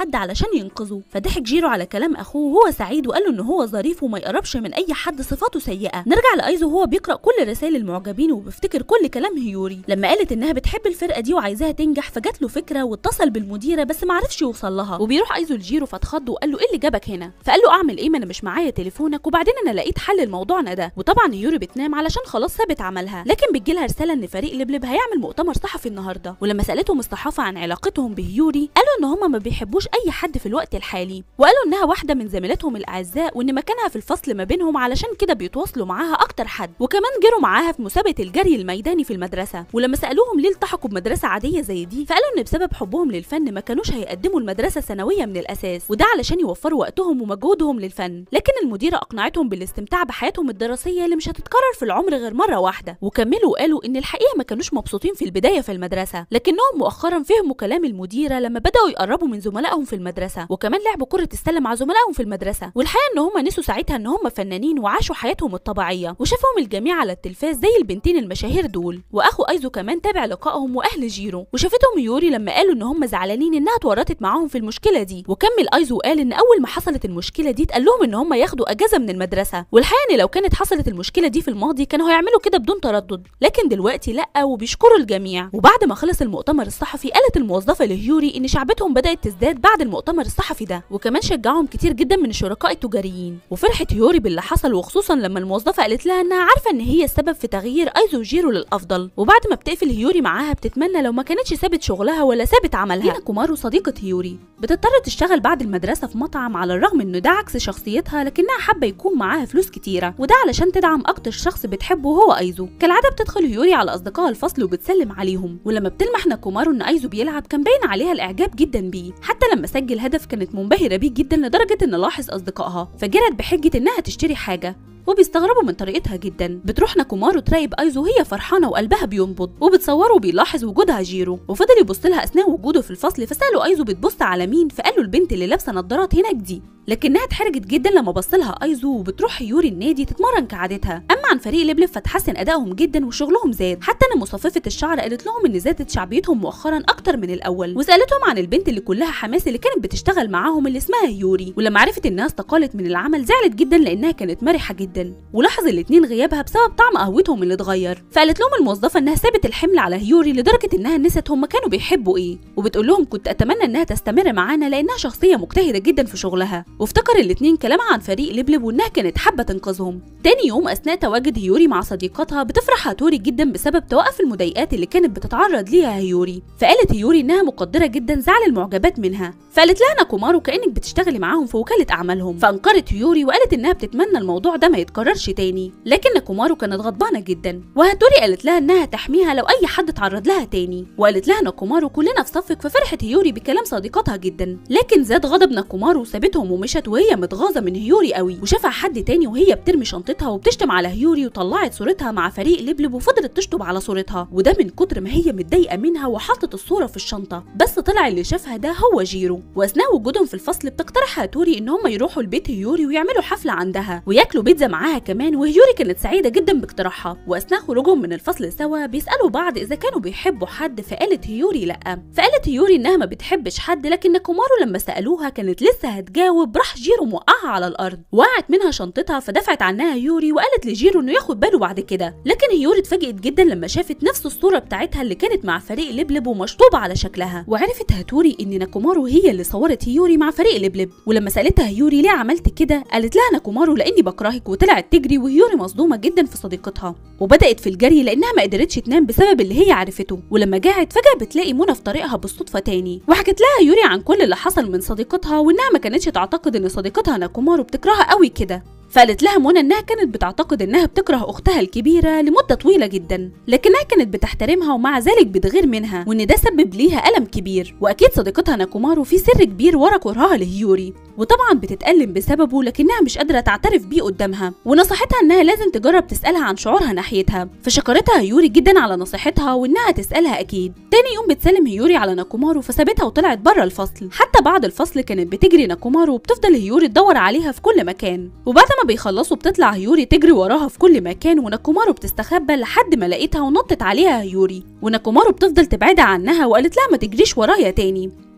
حد علشان ينقذه فضحك جيرو على كلام اخوه وهو سعيد وقال له ان هو ظريف وما يقربش من اي حد صفاته سيئه نرجع لايزو وهو بيقرا كل رسائل المعجبين وبيفتكر كل كلام هيوري لما قالت انها بتحب الفرقه دي وعايزاها تنجح فجات له فكره واتصل بالمديره بس ما عرفش يوصل لها وبيروح ايزو لجيرو فاتخض وقال له ايه اللي جابك هنا فقال له اعمل ايه ما انا مش معايا تليفونك وبعدين انا لقيت حل لموضوعنا ده وطبعا هيوري بتنام علشان خلاص سابت عملها لكن بتجيلها رساله ان فريق لبلب هيعمل مؤتمر صحفي النهارده ولما سالتهم الصحافه عن علاقتهم بهيوري قالوا ان هم ما بيحبوش اي حد في الوقت الحالي وقالوا انها واحده من زميلاتهم الاعزاء وان مكانها في الفصل ما بينهم علشان كده بيتواصلوا معاها اكتر حد وكمان جروا معاها في مسابقه الجري الميداني في المدرسه ولما سالوهم ليه التحقوا بمدرسه عاديه زي دي فقالوا ان بسبب حبهم للفن ما كانوش هيقدموا المدرسه ثانويه من الاساس وده علشان يوفروا وقتهم ومجهودهم للفن لكن المديره اقنعتهم بالاستمتاع بحياتهم الدراسيه اللي مش هتتكرر في العمر غير مره واحده وكملوا وقالوا ان الحقيقه ما كانوش مبسوطين في البدايه في المدرسه لكنهم مؤخرا فهموا كلام المديره لما بداوا يقربوا من زملائهم في المدرسه وكمان لعبوا كره السله مع زملائهم في المدرسه والحقيقه ان هم نسوا ساعتها ان هم فنانين وعاشوا حياتهم الطبيعيه وشافهم الجميع على التلفاز زي البنتين المشاهير دول واخو ايزو كمان تابع لقائهم واهل جيرو وشافتهم يوري لما قالوا ان هم زعلانين انها اتورطت معاهم في المشكله دي وكمل ايزو وقال ان اول ما حصلت المشكله دي اتقال لهم ان هم ياخدوا اجازه من المدرسه والحقيقه ان لو كانت حصلت المشكله دي في الماضي كانوا هيعملوا كده بدون تردد لكن دلوقتي لا وبيشكروا الجميع وبعد ما خلص المؤتمر الصحفي قالت الموظفه لهيوري ان شعبتهم بدات تزداد بعد المؤتمر الصحفي ده وكمان شجعهم كتير جدا من الشركاء التجاريين وفرحت هيوري باللي حصل وخصوصا لما الموظفه قالت لها انها عارفه ان هي السبب في تغيير ايزو وجيرو للافضل وبعد ما بتقفل هيوري معاها بتتمنى لو ما كانتش سابت شغلها ولا سابت عملها هنا كومارو صديقه هيوري بتضطر تشتغل بعد المدرسه في مطعم على الرغم انه ده عكس شخصيتها لكنها حابه يكون معاها فلوس كتيره وده علشان تدعم اكتر شخص بتحبه وهو ايزو كالعاده بتدخل هيوري على اصدقائها الفصل وبتسلم عليهم ولما بتلمح ناكومارو ان ايزو بيلعب كان باين عليها الاعجاب جدا بيه حتى لما سجل هدف كانت منبهره بيه جدا لدرجه ان لاحظ اصدقائها فجرت بحجه انها تشتري حاجه وبيستغربوا من طريقتها جدا بتروح ناكومارو تراقب ايزو وهي فرحانه وقلبها بينبض وبتصوره وبيلاحظ وجودها جيرو وفضل يبص لها اثناء وجوده في الفصل فسالوا ايزو بتبص على مين فقالوا البنت اللي لابسه نظارات هناك دي لكنها اتحرجت جدا لما بص لها ايزو وبتروح يوري النادي تتمرن كعادتها اما عن فريق لبلب فتحسن ادائهم جدا وشغلهم زاد حتى ان مصففه الشعر قالت لهم ان زادت شعبيتهم مؤخرا اكتر من الاول وسالتهم عن البنت اللي كلها حماس اللي كانت بتشتغل معاهم اللي اسمها يوري ولما عرفت انها استقالت من العمل زعلت جدا لانها كانت مرحه جدا ولاحظ الاتنين غيابها بسبب طعم قهوتهم اللي اتغير فقالت لهم الموظفه انها سابت الحمل على هيوري لدرجه انها نسيت هم كانوا بيحبوا ايه وبتقول لهم كنت اتمنى انها تستمر معانا لانها شخصيه مجتهده جدا في شغلها وافتكر الاتنين كلامها عن فريق لبلب وانها كانت حابه تنقذهم تاني يوم اثناء تواجد هيوري مع صديقتها بتفرح هاتوري جدا بسبب توقف المضايقات اللي كانت بتتعرض ليها هيوري فقالت هيوري انها مقدره جدا زعل المعجبات منها فقالت لها ناكومارو كانك بتشتغلي معاهم في وكاله اعمالهم فانكرت هيوري وقالت انها بتتمنى الموضوع ده ما يتكررش تاني لكن ناكومارو كانت غضبانه جدا وهاتوري قالت لها انها تحميها لو اي حد اتعرض لها تاني وقالت لها ناكومارو كلنا في صفك ففرحت هيوري بكلام صديقتها جدا لكن زاد غضب ناكومارو وسابتهم ومشت وهي متغاظه من هيوري قوي وشافها حد تاني وهي بترمي شنطتها وبتشتم على هيوري وطلعت صورتها مع فريق لبلب وفضلت تشطب على صورتها وده من كتر ما هي متضايقه منها وحطت الصوره في الشنطه بس طلع اللي شافها ده هو جيرو واثناء وجودهم في الفصل بتقترح هاتوري ان هم يروحوا لبيت هيوري ويعملوا حفله عندها وياكلوا بيتزا معاها كمان وهيوري كانت سعيده جدا باقتراحها واثناء خروجهم من الفصل سوا بيسالوا بعض اذا كانوا بيحبوا حد فقالت هيوري لا فقالت هيوري انها ما بتحبش حد لكن ناكومارو لما سالوها كانت لسه هتجاوب راح جيرو موقعها على الارض وقعت منها شنطتها فدفعت عنها هيوري وقالت لجيرو انه ياخد باله بعد كده لكن هيوري اتفاجئت جدا لما شافت نفس الصوره بتاعتها اللي كانت مع فريق لبلب ومشطوبه على شكلها وعرفت هاتوري ان ناكومارو هي اللي صورت هيوري مع فريق لبلب ولما سالتها هيوري ليه عملت كده قالت لها ناكومارو لاني بكرهك وطلعت تجري وهيوري مصدومه جدا في صديقتها وبدات في الجري لانها ما قدرتش تنام بسبب اللي هي عرفته ولما جاعت فجاه بتلاقي منى في طريقها بالصدفه تاني وحكت لها يوري عن كل اللي حصل من صديقتها وانها ما كانتش تعتقد ان صديقتها ناكومارو بتكرهها قوي كده فقالت لها منى انها كانت بتعتقد انها بتكره اختها الكبيره لمده طويله جدا لكنها كانت بتحترمها ومع ذلك بتغير منها وان ده سبب ليها الم كبير واكيد صديقتها ناكومارو في سر كبير ورا كرهها لهيوري وطبعا بتتألم بسببه لكنها مش قادرة تعترف بيه قدامها ونصحتها انها لازم تجرب تسألها عن شعورها ناحيتها فشكرتها هيوري جدا على نصيحتها وانها تسألها اكيد تاني يوم بتسلم هيوري على ناكومارو فسابتها وطلعت بره الفصل حتى بعد الفصل كانت بتجري ناكومارو وبتفضل هيوري تدور عليها في كل مكان وبعد ما بيخلصوا بتطلع هيوري تجري وراها في كل مكان وناكومارو بتستخبى لحد ما لقيتها ونطت عليها هيوري وناكومارو بتفضل تبعدها عنها وقالت لها ما تجريش ورايا تاني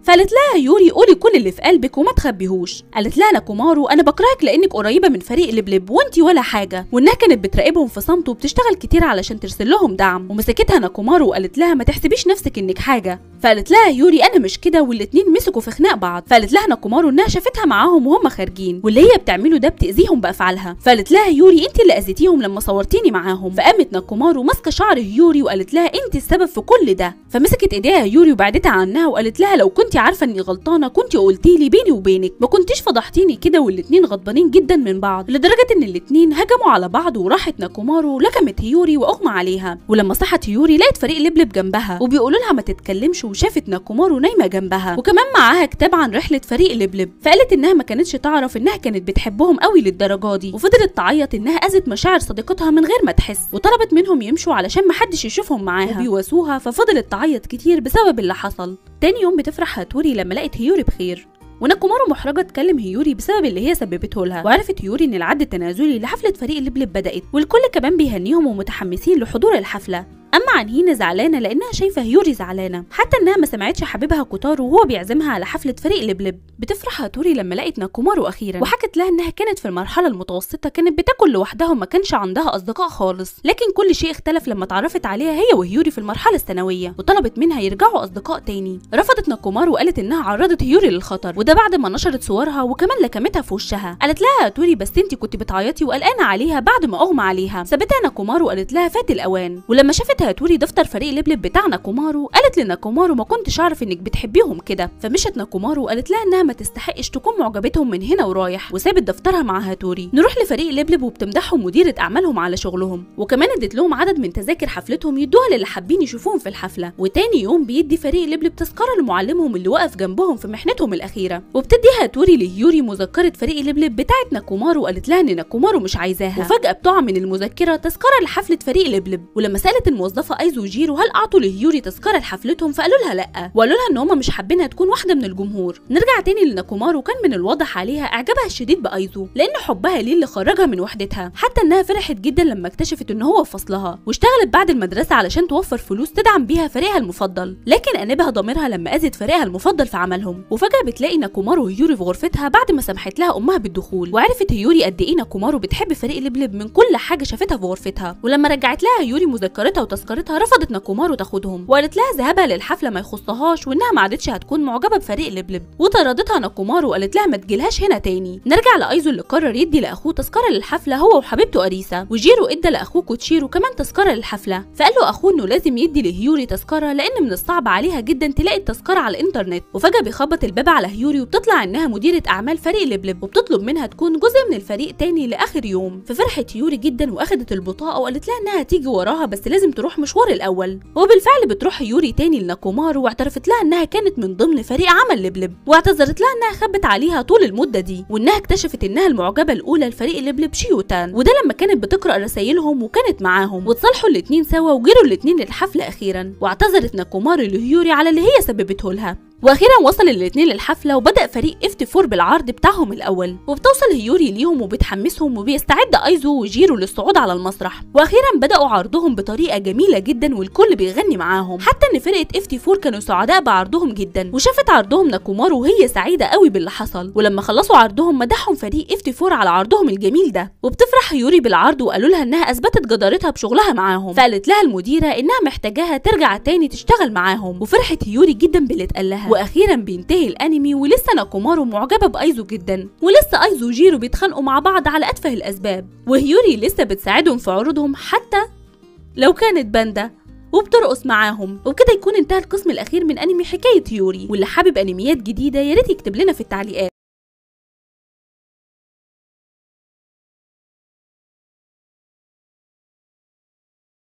فقالت لها هيوري قولي كل اللي في قلبك وما تخبيهوش قالت لها ناكومارو انا بكرهك لانك قريبه من فريق لبلب وانتي ولا حاجه وانها كانت بتراقبهم في صمت وبتشتغل كتير علشان ترسل لهم دعم ومسكتها ناكومارو وقالت لها ما تحسبيش نفسك انك حاجه فقالت لها يوري انا مش كده والاتنين مسكوا في خناق بعض فقالت لها ناكومارو انها شافتها معاهم وهم خارجين واللي هي بتعمله ده بتاذيهم بافعالها فقالت لها يوري انت اللي اذيتيهم لما صورتيني معاهم فقامت ناكومارو ماسكه شعر يوري وقالت لها انت السبب في كل ده فمسكت ايديها يوري وبعدتها عنها وقالت لها لو كنت عارفه اني غلطانه كنت قلتي لي بيني وبينك ما كنتيش فضحتيني كده والاتنين غضبانين جدا من بعض لدرجه ان الاتنين هجموا على بعض وراحت ناكومارو لكمت هيوري واغمى عليها ولما صحت هيوري لقت فريق لبلب جنبها وبيقولوا لها ما تتكلمش وشافت ناكومارو نايمه جنبها وكمان معاها كتاب عن رحله فريق لبلب فقالت انها ما كانتش تعرف انها كانت بتحبهم قوي للدرجه دي وفضلت تعيط انها اذت مشاعر صديقتها من غير ما تحس وطلبت منهم يمشوا علشان ما حدش يشوفهم معاها وبيواسوها ففضلت تعيط كتير بسبب اللي حصل تاني يوم بتفرح هاتوري لما لقت هيوري بخير وناكومارو محرجه تكلم هيوري بسبب اللي هي سببته لها وعرفت هيوري ان العد التنازلي لحفله فريق لبلب بدات والكل كمان بيهنيهم ومتحمسين لحضور الحفله اما عن هينا زعلانه لانها شايفه هيوري زعلانه حتى انها ما سمعتش حبيبها كوتارو وهو بيعزمها على حفله فريق لبلب بتفرح هاتوري لما لقت ناكومارو اخيرا وحكت لها انها كانت في المرحله المتوسطه كانت بتاكل لوحدها وما كانش عندها اصدقاء خالص لكن كل شيء اختلف لما اتعرفت عليها هي وهيوري في المرحله الثانويه وطلبت منها يرجعوا اصدقاء تاني رفضت ناكومارو وقالت انها عرضت هيوري للخطر وده بعد ما نشرت صورها وكمان لكمتها في وشها قالت لها هاتوري بس انت كنت بتعيطي وقلقانه عليها بعد ما اغمى عليها سابتها ناكومارو وقالت لها فات الاوان ولما شافت هاتوري دفتر فريق لبلب بتاع ناكومارو قالت لناكومارو ما كنتش اعرف انك بتحبيهم كده فمشت ناكومارو وقالت لها انها ما تستحقش تكون معجبتهم من هنا ورايح وسابت دفترها مع هاتوري نروح لفريق لبلب وبتمدحهم مديره اعمالهم على شغلهم وكمان ادت لهم عدد من تذاكر حفلتهم يدوها للي حابين يشوفوهم في الحفله وتاني يوم بيدي فريق لبلب تذكره لمعلمهم اللي وقف جنبهم في محنتهم الاخيره وبتدي هاتوري لهيوري مذكره فريق لبلب بتاعت ناكومارو وقالت لها ان ناكومارو مش عايزاها وفجاه بتقع من المذكره تذكره لحفله فريق لبلب ولما سالت الموظفه ايزو جيرو هل اعطوا لهيوري تذكره لحفلتهم فقالوا لها لا وقالوا لها ان هم مش حابينها تكون واحده من الجمهور نرجع تاني لناكومارو كان من الواضح عليها اعجابها الشديد بايزو لان حبها ليه اللي خرجها من وحدتها حتى انها فرحت جدا لما اكتشفت ان هو في فصلها واشتغلت بعد المدرسه علشان توفر فلوس تدعم بيها فريقها المفضل لكن انبها ضميرها لما اذت فريقها المفضل في عملهم وفجاه بتلاقي ناكومارو وهيوري في غرفتها بعد ما سمحت لها امها بالدخول وعرفت هيوري قد ايه ناكومارو بتحب فريق لبلب من كل حاجه شافتها في غرفتها ولما رجعت لها هيوري مذكرتها وتذكرتها رفضت ناكومارو تاخدهم وقالت لها ذهابها للحفله ما يخصهاش وانها ما عادتش هتكون معجبه بفريق لبلب وطردتها ناكومارو وقالت لها ما تجيلهاش هنا تاني نرجع لايزو اللي قرر يدي لاخوه تذكره للحفله هو وحبيبته اريسا وجيرو ادى لاخوه كوتشيرو كمان تذكره للحفله فقال له اخوه انه لازم يدي لهيوري تذكره لان من الصعب عليها جدا تلاقي التذكره على الانترنت وفجاه بيخبط الباب على هيوري وبتطلع انها مديره اعمال فريق لبلب وبتطلب منها تكون جزء من الفريق تاني لاخر يوم ففرحت هيوري جدا واخدت البطاقه وقالت لها انها تيجي وراها بس لازم تروح مشوار الاول وبالفعل بتروح هيوري تاني لناكومارو واعترفت لها انها كانت من ضمن فريق عمل لبلب واعتذرت لها انها خبت عليها طول المده دي وانها اكتشفت انها المعجبه الاولى لفريق لبلب شيوتان وده لما كانت بتقرا رسايلهم وكانت معاهم واتصالحوا الاتنين سوا وجروا الاتنين للحفله اخيرا واعتذرت ناكومارو لهيوري على اللي هي سببته لها واخيرا وصل الاتنين للحفله وبدا فريق اف 4 بالعرض بتاعهم الاول وبتوصل هيوري ليهم وبتحمسهم وبيستعد ايزو وجيرو للصعود على المسرح واخيرا بداوا عرضهم بطريقه جميله جدا والكل بيغني معاهم حتى ان فرقه اف 4 كانوا سعداء بعرضهم جدا وشافت عرضهم ناكومارو وهي سعيده قوي باللي حصل ولما خلصوا عرضهم مدحهم فريق اف 4 على عرضهم الجميل ده وبتفرح هيوري بالعرض وقالوا لها انها اثبتت جدارتها بشغلها معاهم فقالت لها المديره انها محتاجاها ترجع تاني تشتغل معاهم وفرحت هيوري جدا باللي اتقال لها واخيرا بينتهي الانمي ولسه ناكومارو معجبه بايزو جدا ولسه ايزو وجيرو بيتخانقوا مع بعض على اتفه الاسباب وهيوري لسه بتساعدهم في عروضهم حتى لو كانت باندا وبترقص معاهم وبكده يكون انتهى القسم الاخير من انمي حكايه يوري واللي حابب انميات جديده يا ريت يكتب لنا في التعليقات